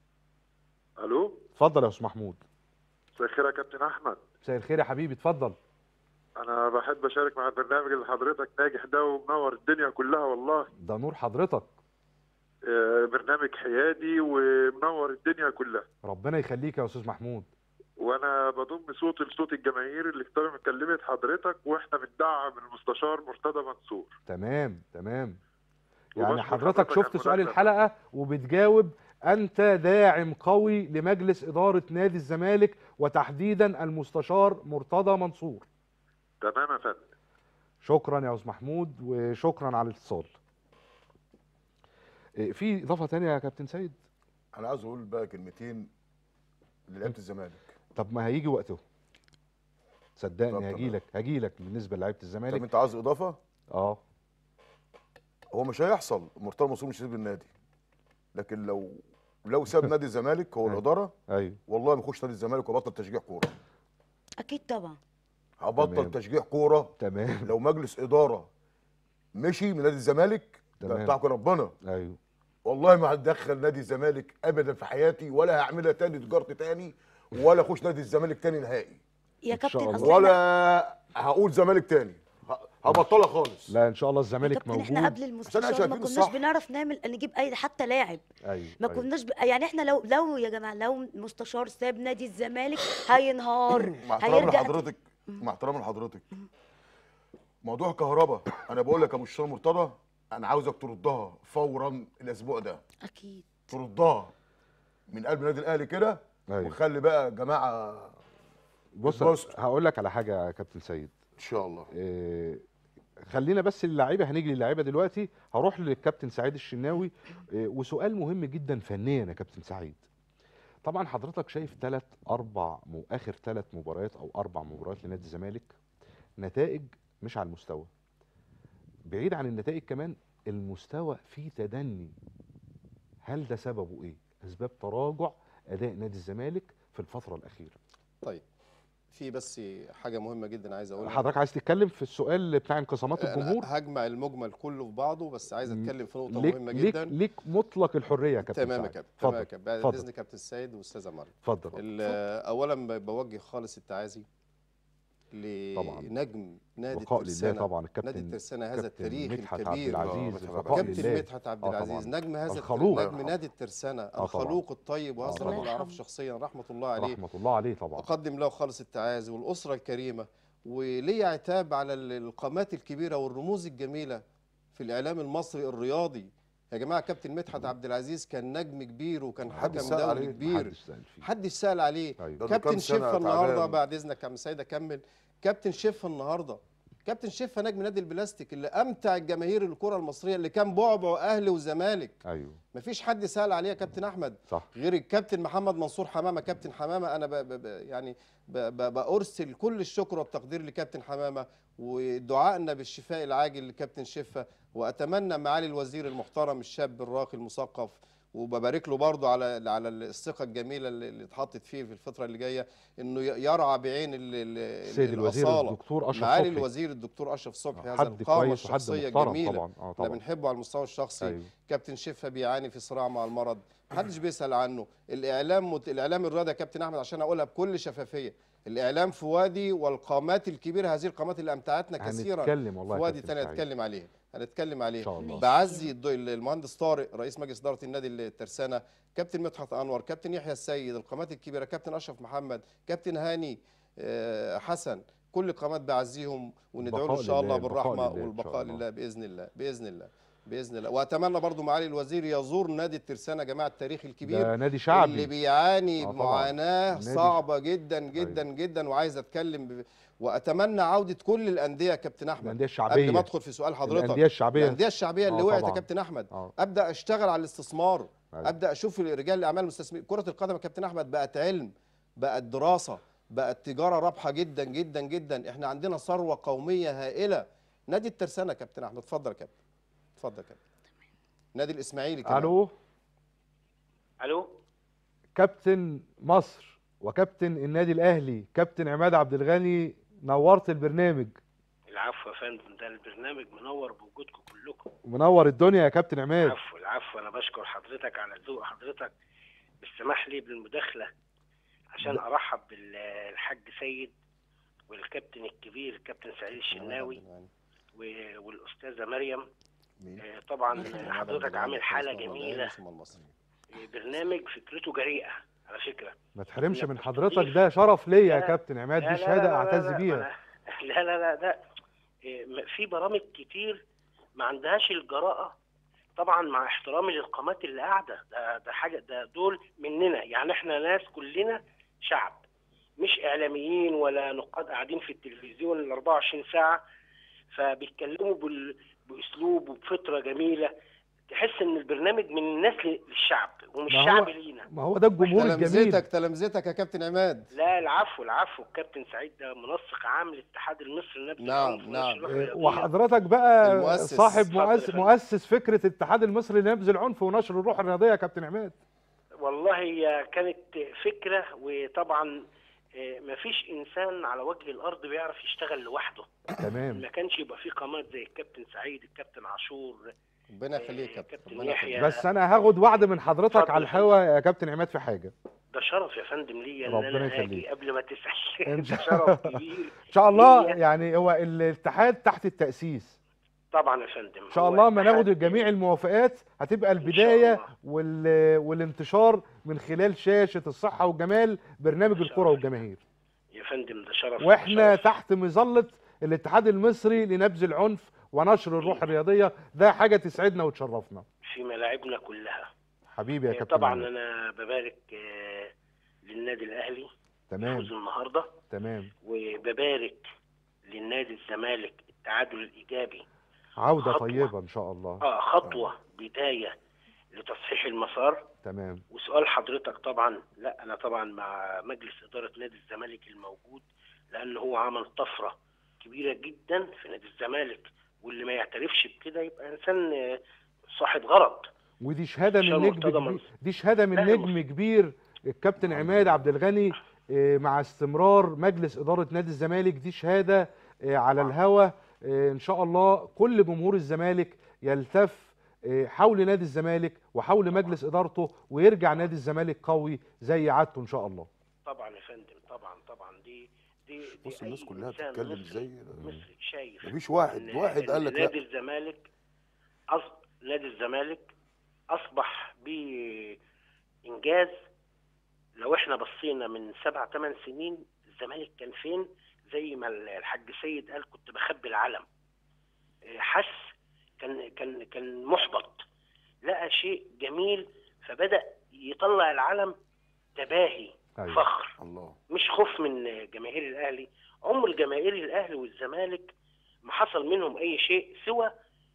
الو اتفضل يا استاذ محمود مساء الخير يا كابتن احمد مساء الخير يا حبيبي اتفضل انا بحب اشارك مع البرنامج اللي حضرتك ناجح ده ومنور الدنيا كلها والله ده نور حضرتك آه، برنامج حيادي ومنور الدنيا كلها ربنا يخليك يا استاذ محمود وانا بضم صوتي لصوت الجماهير اللي كانت كلمت حضرتك واحنا بندعم المستشار مرتضى منصور تمام تمام يعني وبشكر حضرتك حضرتك شفت على سؤال المداخلة. الحلقه وبتجاوب انت داعم قوي لمجلس اداره نادي الزمالك وتحديدا المستشار مرتضى منصور تمام يا فندم شكرا يا استاذ محمود وشكرا على الاتصال إيه، في اضافه تانية يا كابتن سيد انا عايز اقول بقى كلمتين للعيبه الزمالك طب ما هيجي وقته طب صدقني هجي تمام. لك هجي لك بالنسبه لعيبه طب الزمالك انت عايز اضافه اه هو مش هيحصل مرتضى منصور مش هيسيب النادي لكن لو لو ساب نادي الزمالك هو أيوة. الاداره ايوه والله ما يخش نادي الزمالك وبطل تشجيع كوره اكيد طبعا هبطل تمام. تشجيع كوره تمام لو مجلس اداره مشي من نادي الزمالك ده تمام. بتاعكم ربنا ايوه والله ما هتدخل نادي الزمالك ابدا في حياتي ولا هعملها تاني تجارتي تاني ولا اخش نادي الزمالك تاني نهائي يا إن شاء كابتن الله. اصل احنا ولا هقول زمالك تاني ه- هبطلها خالص لا ان شاء الله يا الزمالك كابتن موجود احنا قبل عشان المستشار احنا ما شايفين كناش الصح. بنعرف نعمل نجيب اي حتى لاعب ايوه ما أيوة. كناش ب... يعني احنا لو لو يا جماعه لو مستشار ساب نادي الزمالك هينهار مع احترامي هيرجع لحضرتك مع احترامي لحضرتك موضوع كهرباء انا بقول لك يا ابو الشام مرتضى انا عاوزك تردها فورا الاسبوع ده اكيد تردها من قلب النادي الاهلي كده أيوة. وخلي بقى يا جماعه بص بص. هقول لك على حاجه يا كابتن سيد ان شاء الله إيه خلينا بس اللعيبه هنيجي للعيبه دلوقتي هروح للكابتن سعيد الشناوي إيه وسؤال مهم جدا فنيا يا كابتن سعيد طبعا حضرتك شايف ثلاث اربع مو اخر ثلاث مباريات او اربع مباريات لنادي الزمالك نتائج مش على المستوى بعيد عن النتائج كمان المستوى فيه تدني هل ده سببه ايه اسباب تراجع اداء نادي الزمالك في الفتره الاخيره طيب في بس حاجه مهمه جدا عايز اقولها حضرتك عايز تتكلم في السؤال بتاع انقسامات أنا الجمهور هجمع المجمل كله في بعضه بس عايز م- اتكلم في نقطه ليك مهمه ليك جدا ليك مطلق الحريه يا كابتن تمام يا سعد. كابتن تمام يا اتفضل كابتن بعد اتفضل. اذن كابتن السيد واستاذه مريم اتفضل ال- اولا ب- بوجه خالص التعازي لنجم نادي بقاء لله الترسانة طبعا نادي الكابتن الترسانة هذا كابتن التاريخ مدحت عبد الكبير العزيز آه، بقاء كابتن لله مدحت عبد آه العزيز طبعاً. نجم هذا الخلوق. نجم نادي الترسانة طبعاً. الخلوق الطيب آه وهذا طبعاً. الرجل اعرفه شخصيا رحمه الله عليه رحمه الله عليه طبعا اقدم له خالص التعازي والاسره الكريمه ولي عتاب على ال- القامات الكبيره والرموز الجميله في الاعلام المصري الرياضي يا جماعه كابتن مدحت عبد العزيز كان نجم كبير وكان محدش حكم سأل دولي عليه. كبير محدش سأل فيه محدش سال عليه ايوه ده كابتن كام سنة شفا النهارده تعبان. بعد اذنك يا عم سيد اكمل كابتن شفا النهارده كابتن شفا نجم نادي البلاستيك اللي امتع الجماهير الكره المصريه اللي كان بعبع اهلي وزمالك ايوه مفيش حد سال عليه يا كابتن احمد صح غير الكابتن محمد منصور حمامه كابتن حمامه انا ب ب ب يعني ب ب بارسل كل الشكر والتقدير لكابتن حمامه ودعائنا بالشفاء العاجل لكابتن شفا واتمنى معالي الوزير المحترم الشاب الراقي المثقف وببارك له برضه على على الثقه الجميله اللي اللي اتحطت فيه في الفتره اللي جايه انه ي- يرعى بعين ال- ال- السيد الوزير الأصالة. الدكتور اشرف معالي صبحي الوزير الدكتور اشرف صبحي هذا حد القامه كويس وحد الشخصيه محترم الجميله طبعا اه احنا طبعا بنحبه على المستوى الشخصي ايوه كابتن شفا بيعاني في صراع مع المرض محدش بيسال عنه الاعلام مت... الاعلام الرياضي يا كابتن احمد عشان اقولها بكل شفافيه الاعلام في وادي والقامات الكبيره هذه القامات اللي امتعتنا كثيرا هنتكلم والله في يا وادي كابتن تاني سعيد. هنتكلم عليه هنتكلم عليه ان شاء الله بعزي الض- المهندس طارق رئيس مجلس اداره النادي الترسانه كابتن مدحت انور كابتن يحيى السيد القامات الكبيره كابتن اشرف محمد كابتن هاني آه، حسن كل القامات بعزيهم وندعو له بقاء ان شاء الله لله، البقاء بالرحمه لله إن شاء والبقاء الله. لله باذن الله باذن الله باذن الله واتمنى برضو معالي الوزير يزور نادي الترسانه يا جماعه التاريخ الكبير ده نادي اللي شعبي بيعاني آه طبعاً. بمعاناه نادي صعبه جدا جدا جدا وعايز اتكلم ب... واتمنى عوده كل الانديه يا كابتن احمد الانديه قبل الشعبيه ما ادخل في سؤال حضرتك الانديه الشعبيه الانديه الشعبيه اللي آه وقعت يا طبعاً. كابتن احمد اه ابدا اشتغل على الاستثمار أيوة. ابدا اشوف رجال الاعمال المستثمرين كره القدم يا كابتن احمد بقت علم بقت دراسه بقت تجاره رابحه جدا جدا جدا احنا عندنا ثروه قوميه هائله نادي الترسانه يا كابتن احمد اتفضل يا كابتن اتفضل يا كابتن نادي الاسماعيلي كمان الو الو كابتن مصر وكابتن النادي الاهلي كابتن عماد عبد الغني نورت البرنامج العفو يا فندم ده البرنامج منور بوجودكم كلكم منور الدنيا يا كابتن عماد العفو العفو انا بشكر حضرتك على ذوق حضرتك بالسماح لي بالمداخله عشان ارحب بالحاج سيد والكابتن الكبير الكابتن سعيد الشناوي و- والاستاذه مريم مين؟ آه، طبعا حضرتك عامل حاله جميله المصري آه، برنامج فكرته جريئه على فكره ما تحرمش يا من كابتن حضرتك لطيف. ده شرف ليا يا لا، كابتن عماد لا دي لا شهاده لا لا اعتز لا بيها أنا- لا لا لا ده إيه، م- في برامج كتير ما عندهاش الجراءة طبعا مع احترامي للقامات اللي قاعدة ده ده حاجة ده دول مننا يعني احنا ناس كلنا شعب مش اعلاميين ولا نقاد قاعدين في التلفزيون ال 24 ساعة فبيتكلموا بال- باسلوب وبفطرة جميلة تحس ان البرنامج من الناس ل- للشعب ومش ما هو- شعب لينا ما هو ده الجمهور الجميل تلامذتك تلامذتك يا كابتن عماد لا العفو العفو الكابتن سعيد ده منسق عام للاتحاد المصري لنبذ نعم، العنف نعم. ونشر الروح إيه، الرياضية. وحضرتك بقى المؤسس. صاحب اتفضل يا مؤسس, فندم. مؤسس فكره الاتحاد المصري لنبذ العنف ونشر الروح الرياضيه يا كابتن عماد والله هي كانت فكرة وطبعا آه، مفيش إنسان على وجه الأرض بيعرف يشتغل لوحده تمام ما كانش يبقى فيه قامات زي الكابتن سعيد الكابتن عاشور ربنا يخليك يا كابتن كابتن ربنا يحيى. يخليك بس انا هاخد وعد من حضرتك اتفضل على يا فندم. الهوا يا كابتن عماد في حاجه ده شرف يا فندم ليا إن ربنا أنا يخليك. أجي قبل ما تسأل إن ده شاء- شرف كبير ان شاء الله ليا. يعني هو الاتحاد تحت التاسيس طبعا يا فندم ان شاء هو الله ما اتحاد- ناخد جميع الموافقات هتبقى إن شاء البدايه الله. وال... والانتشار من خلال شاشه الصحه والجمال برنامج إن شاء الكره الله. والجماهير يا فندم ده شرف واحنا شرف. تحت مظله الاتحاد المصري لنبذ العنف ونشر الروح الرياضيه ده حاجه تسعدنا وتشرفنا في ملاعبنا كلها حبيبي يا آه، كابتن طبعا عماد. أنا ببارك آه، للنادي الأهلي تمام فوز النهارده تمام وببارك للنادي الزمالك التعادل الايجابي عوده خطوة. طيبه ان شاء الله اه خطوه بدايه لتصحيح المسار تمام وسؤال حضرتك طبعا لا انا طبعا مع مجلس اداره نادي الزمالك الموجود لان هو عمل طفره كبيره جدا في نادي الزمالك واللي ما يعترفش بكده يبقى انسان آه، صاحب غرض ودي شهاده من هشام نجم مرتضى كبير منصور. دي شهاده من لا، نجم كبير الكابتن عماد عبد الغني آه، مع استمرار مجلس اداره نادي الزمالك دي شهاده آه، على الهوا آه، ان شاء الله كل جمهور الزمالك يلتف آه، حول نادي الزمالك وحول مجلس ادارته ويرجع نادي الزمالك قوي زي عادته ان شاء الله طبعا يا فندم طبعا طبعا دي دي, دي بص أي الناس كلها إنسان بتتكلم مصري- ازاي مصري شايف مفيش واحد إن- واحد إن قال لك نادي لا الزمالك أص... نادي الزمالك اصبح بانجاز لو احنا بصينا من سبع ثمان سنين الزمالك كان فين زي ما الحاج سيد قال كنت بخبي العلم إيه، حس كان كان كان محبط لقى شيء جميل فبدا يطلع العلم تباهي أيوة. فخر الله مش خوف من جماهير الاهلي عمر جماهير الاهلي والزمالك ما حصل منهم اي شيء سوى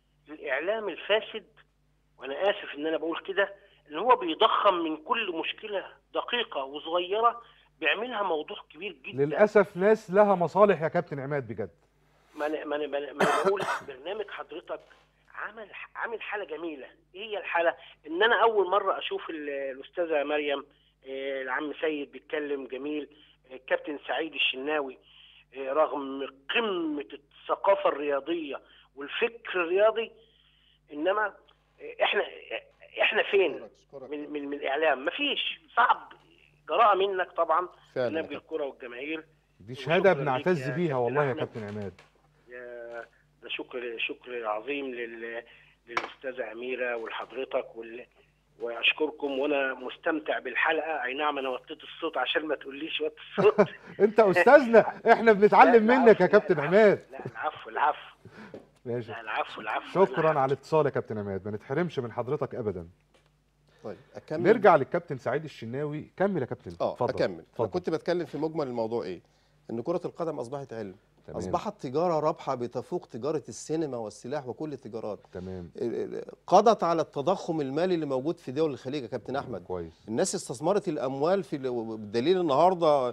الاعلام الفاسد وانا اسف ان انا بقول كده ان هو بيضخم من كل مشكله دقيقه وصغيره بيعملها موضوع كبير جدا للاسف ناس لها مصالح يا كابتن عماد بجد ما انا ما انا ما أنا- ما أنا بقول برنامج حضرتك عمل عامل حاله جميله ايه هي الحاله ان انا اول مره اشوف ال- الاستاذه مريم آه، العم سيد بيتكلم جميل آه، الكابتن سعيد الشناوي آه، رغم قمه الثقافه الرياضيه والفكر الرياضي انما آه، احنا احنا فين أشكرك، أشكرك. من من, من الاعلام مفيش صعب جراءه منك طبعا فعلا برنامج يا الكره والجماهير دي وشكراً شهاده ليك بنعتز يا بيها كابتن والله يا أحمد. كابتن عماد يا- ده شكر شكر عظيم لل للاستاذه اميره ولحضرتك وال... واشكركم وانا مستمتع بالحلقه اي نعم انا وطيت الصوت عشان ما تقوليش وطي الصوت انت استاذنا احنا بنتعلم لا، منك يا العفو، لا، كابتن العفو. عماد لا العفو العفو ماشي لا العفو العفو شكرا أنا- على الاتصال يا كابتن عماد ما نتحرمش من حضرتك ابدا طيب اكمل نرجع للكابتن سعيد الشناوي كمل يا كابتن اه اتفضل اكمل انا اتفضل. كنت بتكلم في مجمل الموضوع ايه ان كره القدم اصبحت علم تمام. اصبحت تجاره رابحه بتفوق تجاره السينما والسلاح وكل التجارات تمام ال- ال- قضت على التضخم المالي اللي موجود في دول الخليج يا كابتن احمد كويس الناس استثمرت الاموال في ال- بالدليل النهارده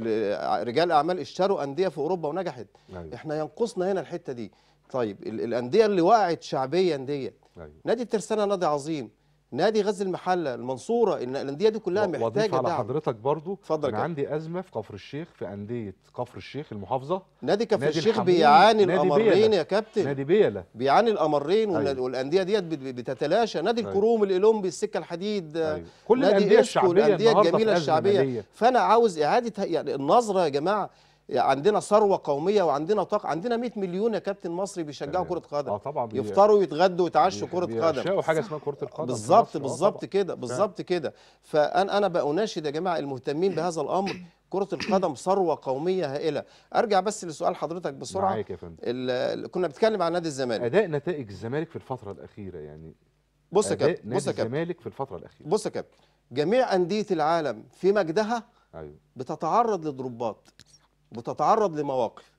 ال- رجال اعمال اشتروا انديه في اوروبا ونجحت ايوه احنا ينقصنا هنا الحته دي طيب ال- الانديه اللي وقعت شعبيا ديت ايوه نادي الترسانه نادي عظيم نادي غزل المحله المنصوره إن الانديه دي كلها واضيف محتاجه على دعم حضرتك برضو اتفضل يا انا كابتن. عندي ازمه في كفر الشيخ في انديه كفر الشيخ المحافظه نادي كفر نادي الشيخ الحمود، بيعاني نادي الامرين بيلا. يا كابتن نادي بيلا بيعاني الامرين والنا- أيوة. والانديه ديت بت- بتتلاشى نادي أيوة. الكروم الاولمبي السكه الحديد أيوة. كل نادي الانديه إسكو، الشعبيه الانديه النهارده في الجميله أزمة الشعبيه مالية. فانا عاوز اعاده يعني النظره يا جماعه يعني عندنا ثروه قوميه وعندنا طاقه عندنا 100 مليون يا كابتن مصري بيشجعوا تمام. كره قدم اه طبعا بي- يفطروا ويتغدوا ويتعشوا بي- كره قدم بيعشقوا حاجه اسمها كره القدم في بالظبط مصر. آه بالظبط طبعاً. كده بالظبط كده فانا انا بأناشد يا جماعه المهتمين بهذا الامر كره القدم ثروه قوميه هائله ارجع بس لسؤال حضرتك بسرعه معاك يا فندم ال- ال- كنا بنتكلم عن نادي الزمالك اداء نتائج الزمالك في الفتره الاخيره يعني بص يا أداء كابتن نادي بص يا كابتن الزمالك في الفتره الاخيره بص يا كابتن جميع انديه العالم في مجدها ايوه بتتعرض لضربات بتتعرض لمواقف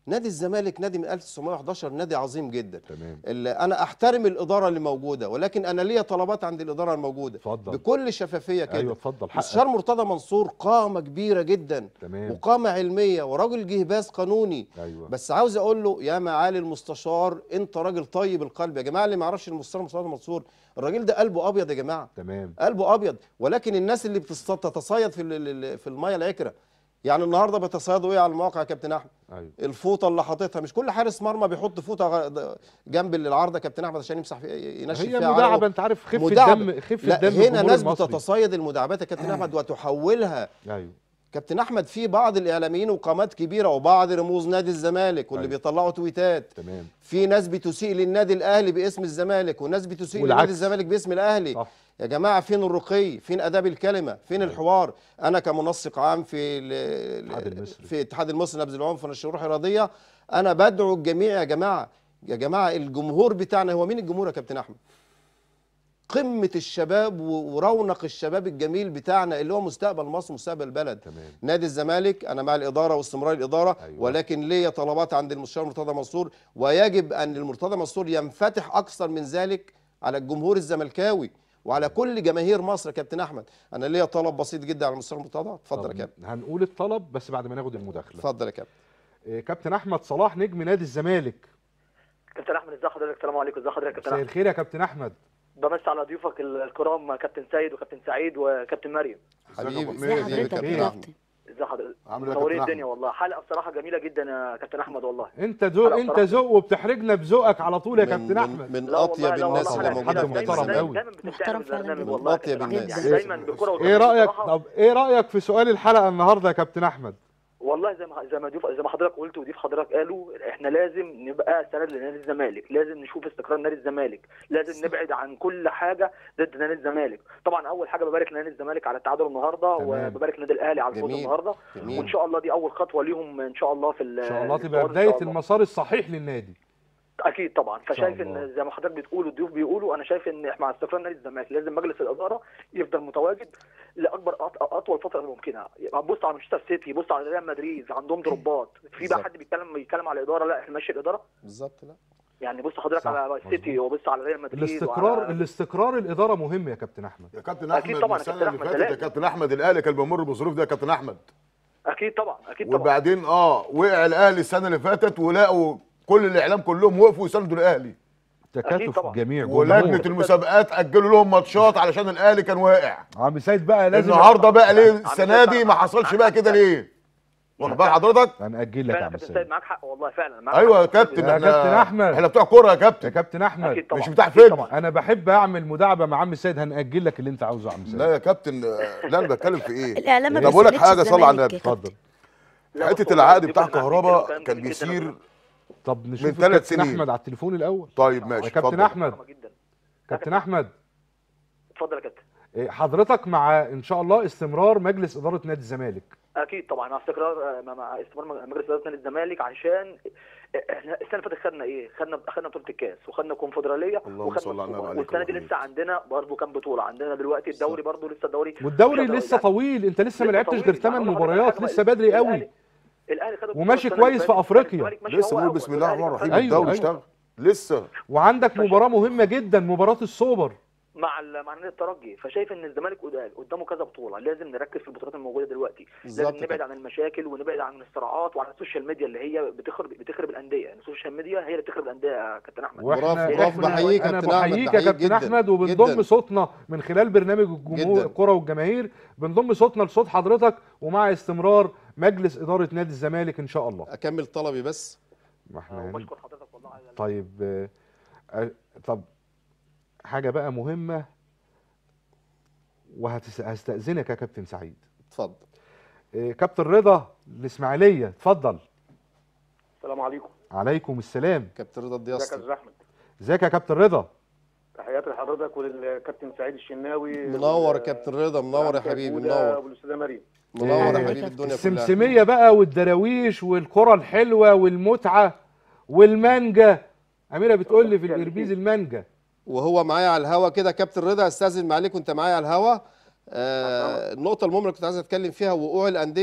نادي الزمالك نادي من 1911 نادي عظيم جدا تمام اللي انا احترم الاداره اللي موجوده ولكن انا ليا طلبات عند الاداره الموجوده اتفضل. بكل شفافيه كده ايوه اتفضل مستشار حقك مرتضى منصور قامه كبيره جدا تمام وقامه علميه وراجل جهباز قانوني ايوه بس عاوز اقول له يا معالي المستشار انت راجل طيب القلب يا جماعه اللي ما يعرفش المستشار مرتضى منصور الراجل ده قلبه ابيض يا جماعه تمام قلبه ابيض ولكن الناس اللي بتصطاد تتصيد في ال- ال- في الميه العكره يعني النهارده بيتصيدوا ايه على المواقع يا كابتن احمد ايوه الفوطه اللي حاططها مش كل حارس مرمى بيحط فوطه غ- جنب العارضه يا كابتن احمد عشان يمسح فيها ينشف هي فيها عرقه. مداعبه انت عارف خفه مداعبة. الدم خفه لا الدم هنا الجمهور ناس المصري. بتتصيد المداعبات يا كابتن احمد وتحولها ايوه كابتن احمد في بعض الاعلاميين وقامات كبيره وبعض رموز نادي الزمالك واللي أيوة. بيطلعوا تويتات تمام في ناس بتسيء للنادي الاهلي باسم الزمالك وناس بتسيء والعكس. لنادي الزمالك باسم الاهلي صح يا جماعه فين الرقي فين اداب الكلمه فين الحوار انا كمنسق عام في ال- الاتحاد المصري. في الاتحاد المصري لنبذ العنف ونشر الروح الرياضيه انا بدعو الجميع يا جماعه يا جماعه الجمهور بتاعنا هو مين الجمهور يا كابتن احمد قمه الشباب و- ورونق الشباب الجميل بتاعنا اللي هو مستقبل مصر مستقبل البلد تمام نادي الزمالك انا مع الاداره واستمرار الاداره أيوة. أيوة. ولكن ليا طلبات عند المستشار مرتضى منصور ويجب ان المرتضى منصور ينفتح اكثر من ذلك على الجمهور الزملكاوي وعلى كل جماهير مصر يا كابتن احمد انا ليا طلب بسيط جدا على المستشار مرتضى اتفضل يا طب كابتن هنقول الطلب بس بعد ما ناخد المداخله اتفضل يا كابتن إيه، كابتن احمد صلاح نجم نادي الزمالك كابتن احمد ازي حضرتك السلام عليكم ازي حضرتك يا كابتن مساء احمد الخير يا كابتن احمد بمسي على ضيوفك ال- الكرام كابتن سيد وكابتن سعيد وكابتن مريم ازيك يا أبو حبيبي حميد؟ ازي حبيبي حضرتك كابتن يا احمد كابتن ازي حضرتك عامل ايه يا منورين كابتن الدنيا والله حلقه بصراحه جميله جدا يا كابتن احمد والله انت ذوق أنا انت بصراحة- ذوق وبتحرجنا بذوقك على طول يا من- كابتن من- احمد من لا اطيب والله لا الناس والله اللي حلقة موجوده حد في جميلة. محترم دايما قوي. دايما بتبتعد محترم من فعلا البرنامج جدا. والله يا أطيب كابتن الناس. أحمد. دايما بالكره ايه والجماهير رايك بصراحة. طب ايه رايك في سؤال الحلقه النهارده يا كابتن احمد والله زي ما زي ما ضيوف زي ما حضرتك قلت وضيف حضرتك قالوا احنا لازم نبقى سند لنادي الزمالك لازم نشوف استقرار نادي الزمالك لازم نبعد عن كل حاجه ضد نادي الزمالك طبعا اول حاجه ببارك لنادي الزمالك على التعادل النهارده تمام. وببارك لنادي الاهلي على الفوز جميل. النهارده جميل. وان شاء الله دي اول خطوه ليهم ان شاء الله في ال- ان شاء الله تبقى الانتصار إن بدايه شاء الله. المسار الصحيح للنادي اكيد طبعا فشايف الله. ان زي ما حضرتك بتقول والضيوف بيقولوا انا شايف ان مع استقرار نادي الزمالك لازم مجلس الاداره يفضل متواجد لاكبر أط- اطول فتره ممكنه بص على مانشستر سيتي بص على ريال مدريد عندهم ضربات في بقى بالظبط. حد بيتكلم بيتكلم على الاداره لا احنا ماشي الاداره بالظبط لا يعني بص حضرتك صح، على السيتي وبص على ريال مدريد الاستقرار وعلى- الاستقرار الاداره مهم يا كابتن احمد يا كابتن أكيد احمد طبعاً يا السنه كابتن اللي أحمد، فاتت يا لازم. كابتن احمد الاهلي كان بيمر بالظروف دي يا كابتن احمد اكيد طبعا اكيد طبعا وبعدين اه وقع الاهلي السنه اللي فاتت ولقوا كل الاعلام كلهم وقفوا يساندوا الاهلي تكاتف طبعاً. جميع ولجنه جمهور المسابقات اجلوا لهم ماتشات علشان الاهلي كان واقع عم سيد بقى لازم النهارده بقى ليه عم السنه سيد دي بقى- ما حصلش بقى كده ليه واخد بال حضرتك هنأجل لك يا فعلا عم كابتن سيد سيد معاك حق والله فعلا معاك ايوه حق. يا كابتن يا احنا كابتن أحمد. احنا بتوع كوره يا يا كابتن كابتن احمد اكيد طبعا مش بتاع أكيد فيلم طبعا انا بحب اعمل مداعبه مع عم سيد هنأجل لك اللي انت عاوزه يا عم سيد لا يا كابتن آه، لا انا بتكلم في ايه الاعلام ما طب اقول لك بيساندش حاجه صلي على الزمالك النبي يا كابتن. اتفضل لا، بص حته والله العقد الضيوف بتاع اللي معاك كهربا كلام كان جميل جدا. بيصير طب نشوف من ثلاث الكابتن سنين. احمد على التليفون الاول طيب يا ماشي كابتن اتفضل احمد محترمة جدا كابتن احمد اتفضل يا كابتن إيه، حضرتك مع ان شاء الله استمرار مجلس اداره نادي الزمالك اكيد طبعا مع استقرار مع- مع استمرار مجلس اداره نادي الزمالك عشان احنا السنه اللي فاتت خدنا ايه؟ خدنا خدنا بطوله الكاس وخدنا الكونفدراليه اللهم صل على النبي السوبر. عليك والسنه دي وعليك. لسه عندنا برضه كام بطوله عندنا دلوقتي الدوري برضه لسه الدوري والدوري فيها لسه دوري. طويل انت لسه ما لسه لعبتش طويل. غير 8 معلومة مباريات حضرتك لسه بدري الأهلي- قوي الاهلي خد وماشي البطولة كويس السنة في اللي فاتت. أفريقيا. الزمالك ماشي لسه هو بقول أول. بسم الله الرحمن والأهلي الرحيم أيوة، الدوري أيوة. اشتغل لسه وعندك مباراه مهمه جدا مباراه السوبر مع ال- مع نادي الترجي فشايف ان الزمالك قدام- قدامه كذا بطوله لازم نركز في البطولات الموجوده دلوقتي بالظبط لازم نبعد كده. عن المشاكل ونبعد عن الصراعات وعن السوشيال ميديا اللي هي بتخرب بتخرب الانديه يعني السوشيال ميديا هي اللي بتخرب الانديه يا كابتن احمد برافو، واحنا برافو، إحنا- بحييك يا انا كابتن أحمد، بحييك يا بحييك كابتن جدا، احمد وبنضم جدا. صوتنا من خلال برنامج الجمهور جدا. الكره والجماهير بنضم صوتنا لصوت حضرتك ومع استمرار مجلس اداره نادي الزمالك ان شاء الله اكمل طلبي بس ما احنا هن- وبشكر حضرتك والله على طيب آه، آه، طب حاجه بقى مهمه وهستأذنك يا كابتن سعيد اتفضل آه، كابتن رضا الاسماعيليه اتفضل السلام عليكم عليكم السلام كابتن رضا ازيك يا الدياسطي استاذ احمد ازيك يا كابتن رضا تحياتي لحضرتك وللكابتن سعيد الشناوي منور يا كابتن رضا منور يا حبيبي منور والاستاذه مريم منور أهلا يا يا حبيبي كابتن. الدنيا كلها السمسميه بقى والدراويش والكره الحلوه والمتعه والمانجا اميره بتقول لي في الاربيز المانجا وهو معايا على الهوا كده كابتن رضا استاذن معلك وانت معايا على الهوا آه النقطه المهمه اللي كنت عايز اتكلم فيها وقوع الانديه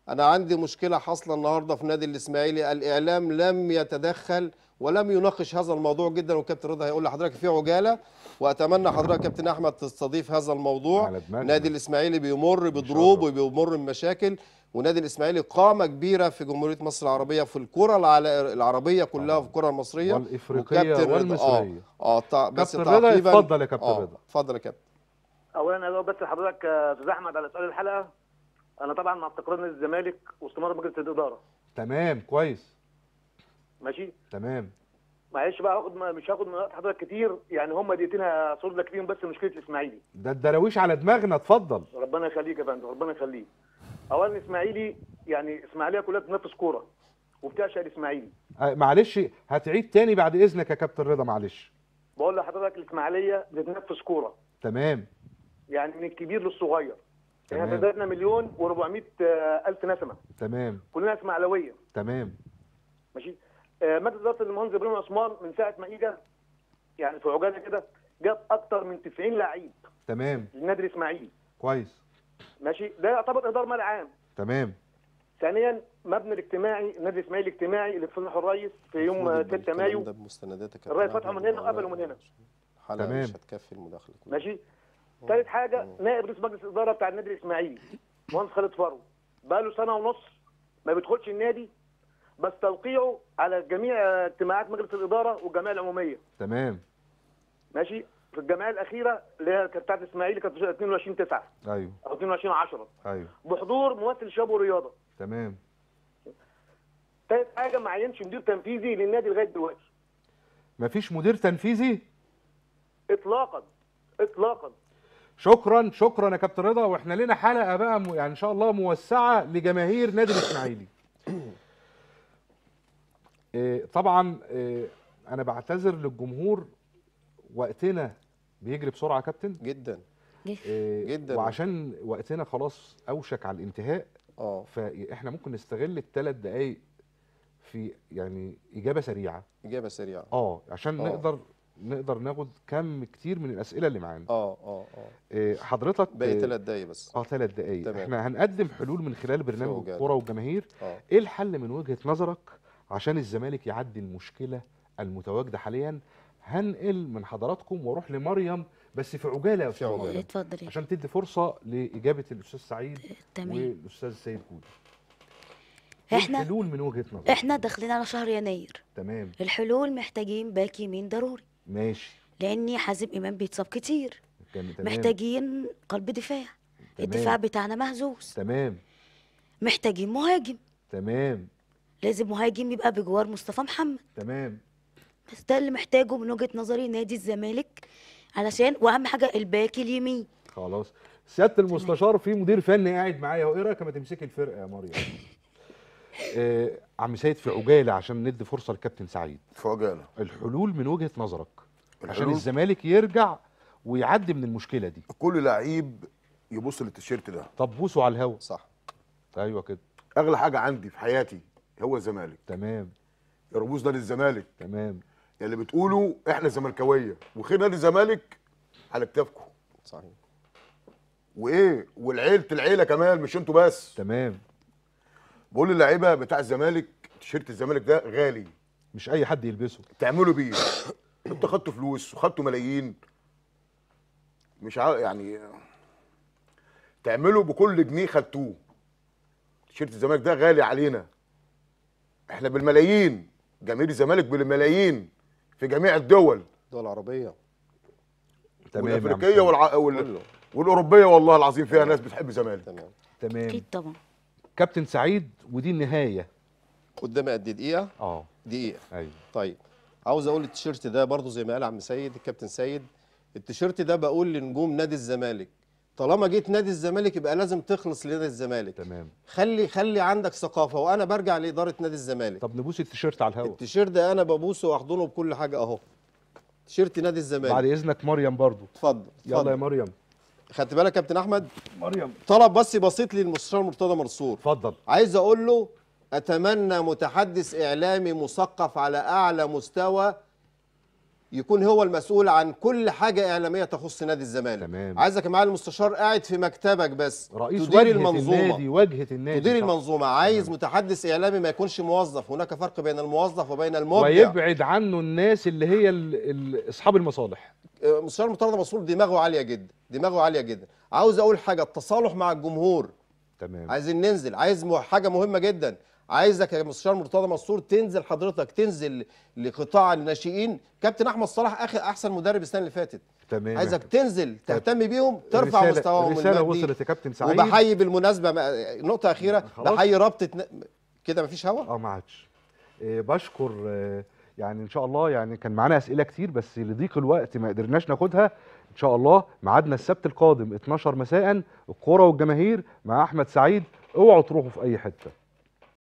انا عندي مشكله حاصله النهارده في نادي الاسماعيلي الاعلام لم يتدخل ولم يناقش هذا الموضوع جدا وكابتن رضا هيقول لحضرتك في عجاله واتمنى حضرتك كابتن احمد تستضيف هذا الموضوع على دماغنا. نادي الاسماعيلي بيمر بضروب وبيمر بمشاكل ونادي الاسماعيلي قامه كبيره في جمهوريه مصر العربيه في الكره العل- العربيه كلها في الكره المصريه والإفريقية وكابتن رضا- والمصرية. اه اه تع- بس كابتن رضا، تعقيباً- اتفضل يا كابتن آه، رضا. اتفضل يا كابتن اولا انا بس لحضرتك آه، استاذ احمد على سؤال الحلقه انا طبعا مع استقرار نادي الزمالك واستمرار مجلس الاداره تمام كويس ماشي تمام معلش بقى هاخد مش هاخد من وقت حضرتك كتير يعني هم دقيقتين هصور لك فيهم بس مشكله الاسماعيلي ده الدراويش على دماغنا اتفضل ربنا يخليك يا فندم ربنا يخليك اولا الاسماعيلي يعني اسماعيليه كلها بتنافس كوره وبتعشق الاسماعيلي آه، معلش هتعيد تاني بعد اذنك يا كابتن رضا معلش بقول لحضرتك الاسماعيليه بتنافس كوره تمام يعني من الكبير للصغير احنا تمام. تزادنا مليون و400 الف نسمه تمام كلنا اسماعيلويه تمام ماشي آه، مجلس اداره المهندس ابراهيم عثمان من ساعه ما اجى يعني في عجاله كده جاب اكتر من 90 لعيب تمام للنادي الاسماعيلي كويس ماشي ده يعتبر اداره مال عام تمام ثانيا مبنى الاجتماعي النادي الاسماعيلي الاجتماعي اللي افتتحه الرئيس في يوم آه، 6 مايو ده بمستنداتك يا الرئيس كابتن فتحه من أحمد هنا وقبله من هنا الحلقه تمام. مش هتكفي المداخله كلها ماشي ثالث حاجه نائب رئيس مجلس الاداره بتاع النادي الاسماعيلي مهندس خالد فرو بقى له سنه ونص ما بيدخلش النادي بس توقيعه على جميع آه، اجتماعات مجلس الاداره والجمعيه العموميه تمام ماشي في الجمعيه الاخيره اللي هي كانت بتاعت الاسماعيلي كانت في 22 9 ايوه او 22 10 ايوه بحضور ممثل شباب ورياضه تمام ثالث حاجه ما عينش مدير تنفيذي للنادي لغايه دلوقتي مفيش مدير تنفيذي اطلاقا اطلاقا شكرا شكرا يا كابتن رضا واحنا لنا حلقه بقى م- يعني ان شاء الله موسعه لجماهير نادي الاسماعيلي إيه، طبعا إيه، انا بعتذر للجمهور وقتنا بيجري بسرعه يا كابتن جدا إيه، جدا. وعشان وقتنا خلاص اوشك على الانتهاء اه فاحنا ممكن نستغل الثلاث دقائق في يعني اجابه سريعه اجابه سريعه اه عشان آه. نقدر نقدر ناخد كم كتير من الاسئله اللي معانا اه اه اه إيه، حضرتك باقي إيه، ثلاث دقايق بس اه ثلاث دقايق تمام. احنا هنقدم حلول من خلال برنامج وجهة. الكوره والجماهير اه ايه الحل من وجهه نظرك عشان الزمالك يعدي المشكله المتواجده حاليا هنقل من حضراتكم واروح لمريم بس في عجاله يا استاذ مريم اتفضل يا عشان تدي فرصه لاجابه الاستاذ سعيد تمام والاستاذ سيد جودي إيه احنا الحلول من وجهه نظرك احنا داخلين على شهر يناير تمام الحلول محتاجين باك يمين ضروري ماشي لاني حازم امام بيتصاب كتير كان تمام محتاجين قلب دفاع تمام. الدفاع بتاعنا مهزوز تمام محتاجين مهاجم تمام لازم مهاجم يبقى بجوار مصطفى محمد تمام بس ده اللي محتاجه من وجهة نظري نادي الزمالك علشان واهم حاجه الباك اليمين خلاص سياده المستشار في مدير فني قاعد معايا اهو ايه رايك اما تمسكي الفرقه يا مريم آه عم سيد في عجاله عشان ندي فرصه لكابتن سعيد في عجاله الحلول من وجهه نظرك عشان الحلول؟ الزمالك يرجع ويعدي من المشكله دي كل لعيب يبص للتيشيرت ده طب بوسوا على الهوا صح ايوه كده اغلى حاجه عندي في حياتي هو الزمالك تمام يا رموز نادي الزمالك تمام اللي بتقولوا احنا زملكاويه وخير نادي الزمالك على كتافكم صحيح وايه والعيله العيله كمان مش انتوا بس تمام بقول للعيبه بتاع الزمالك تيشيرت الزمالك ده غالي مش اي حد يلبسه تعملوا بيه انتوا خدتوا فلوس وخدتوا ملايين مش عارف يعني تعملوا بكل جنيه خدتوه تيشيرت الزمالك ده غالي علينا احنا بالملايين جماهير الزمالك بالملايين في جميع الدول الدول العربيه تمام يا عم والافريقيه سيد. والع... وال... كله والاوروبيه والله العظيم فيها ناس بتحب الزمالك تمام تمام اكيد طبعا كابتن سعيد ودي النهايه قدامي قد إيه؟ دقيقه اه دقيقه ايوه طيب عاوز اقول التيشيرت ده برضو زي ما قال عم سيد الكابتن سيد التيشيرت ده بقول لنجوم نادي الزمالك طالما جيت نادي الزمالك يبقى لازم تخلص لنادي الزمالك تمام خلي خلي عندك ثقافه وانا برجع لاداره نادي الزمالك طب نبوس التيشيرت على الهوا التيشيرت ده انا ببوسه واحضنه بكل حاجه اهو تيشيرت نادي الزمالك بعد اذنك مريم برضو اتفضل يلا يا اتفضل مريم خدت بالك يا كابتن احمد مريم طلب بس بسيط للمستشار مرتضى منصور اتفضل عايز اقول له اتمنى متحدث اعلامي مثقف على اعلى مستوى يكون هو المسؤول عن كل حاجه اعلاميه تخص نادي الزمالك تمام. عايزك يا معالي المستشار قاعد في مكتبك بس رئيس تدير واجهه المنظومه النادي واجهه النادي تدير صح. المنظومه عايز متحدث اعلامي ما يكونش موظف هناك فرق بين الموظف وبين المبدع ويبعد عنه الناس اللي هي ال- ال- اصحاب المصالح آه، مستشار مرتضى منصور دماغه عاليه جدا دماغه عاليه جدا عاوز اقول حاجه التصالح مع الجمهور تمام عايزين ننزل عايز مه- حاجه مهمه جدا عايزك يا مستشار مرتضى منصور تنزل حضرتك تنزل لقطاع الناشئين كابتن احمد صلاح اخر احسن مدرب السنه اللي فاتت تمام عايزك تنزل تهتم بيهم ترفع الرسالة- مستواهم الرساله المادي. وصلت يا كابتن سعيد وبحيي بالمناسبه ما- نقطه اخيره خلاص. بحيي رابطه ن... كده مفيش هوا اه ما عادش آه، بشكر آه، يعني ان شاء الله يعني كان معانا اسئله كتير بس لضيق الوقت ما قدرناش ناخدها ان شاء الله ميعادنا السبت القادم 12 مساء الكوره والجماهير مع احمد سعيد اوعوا تروحوا في اي حته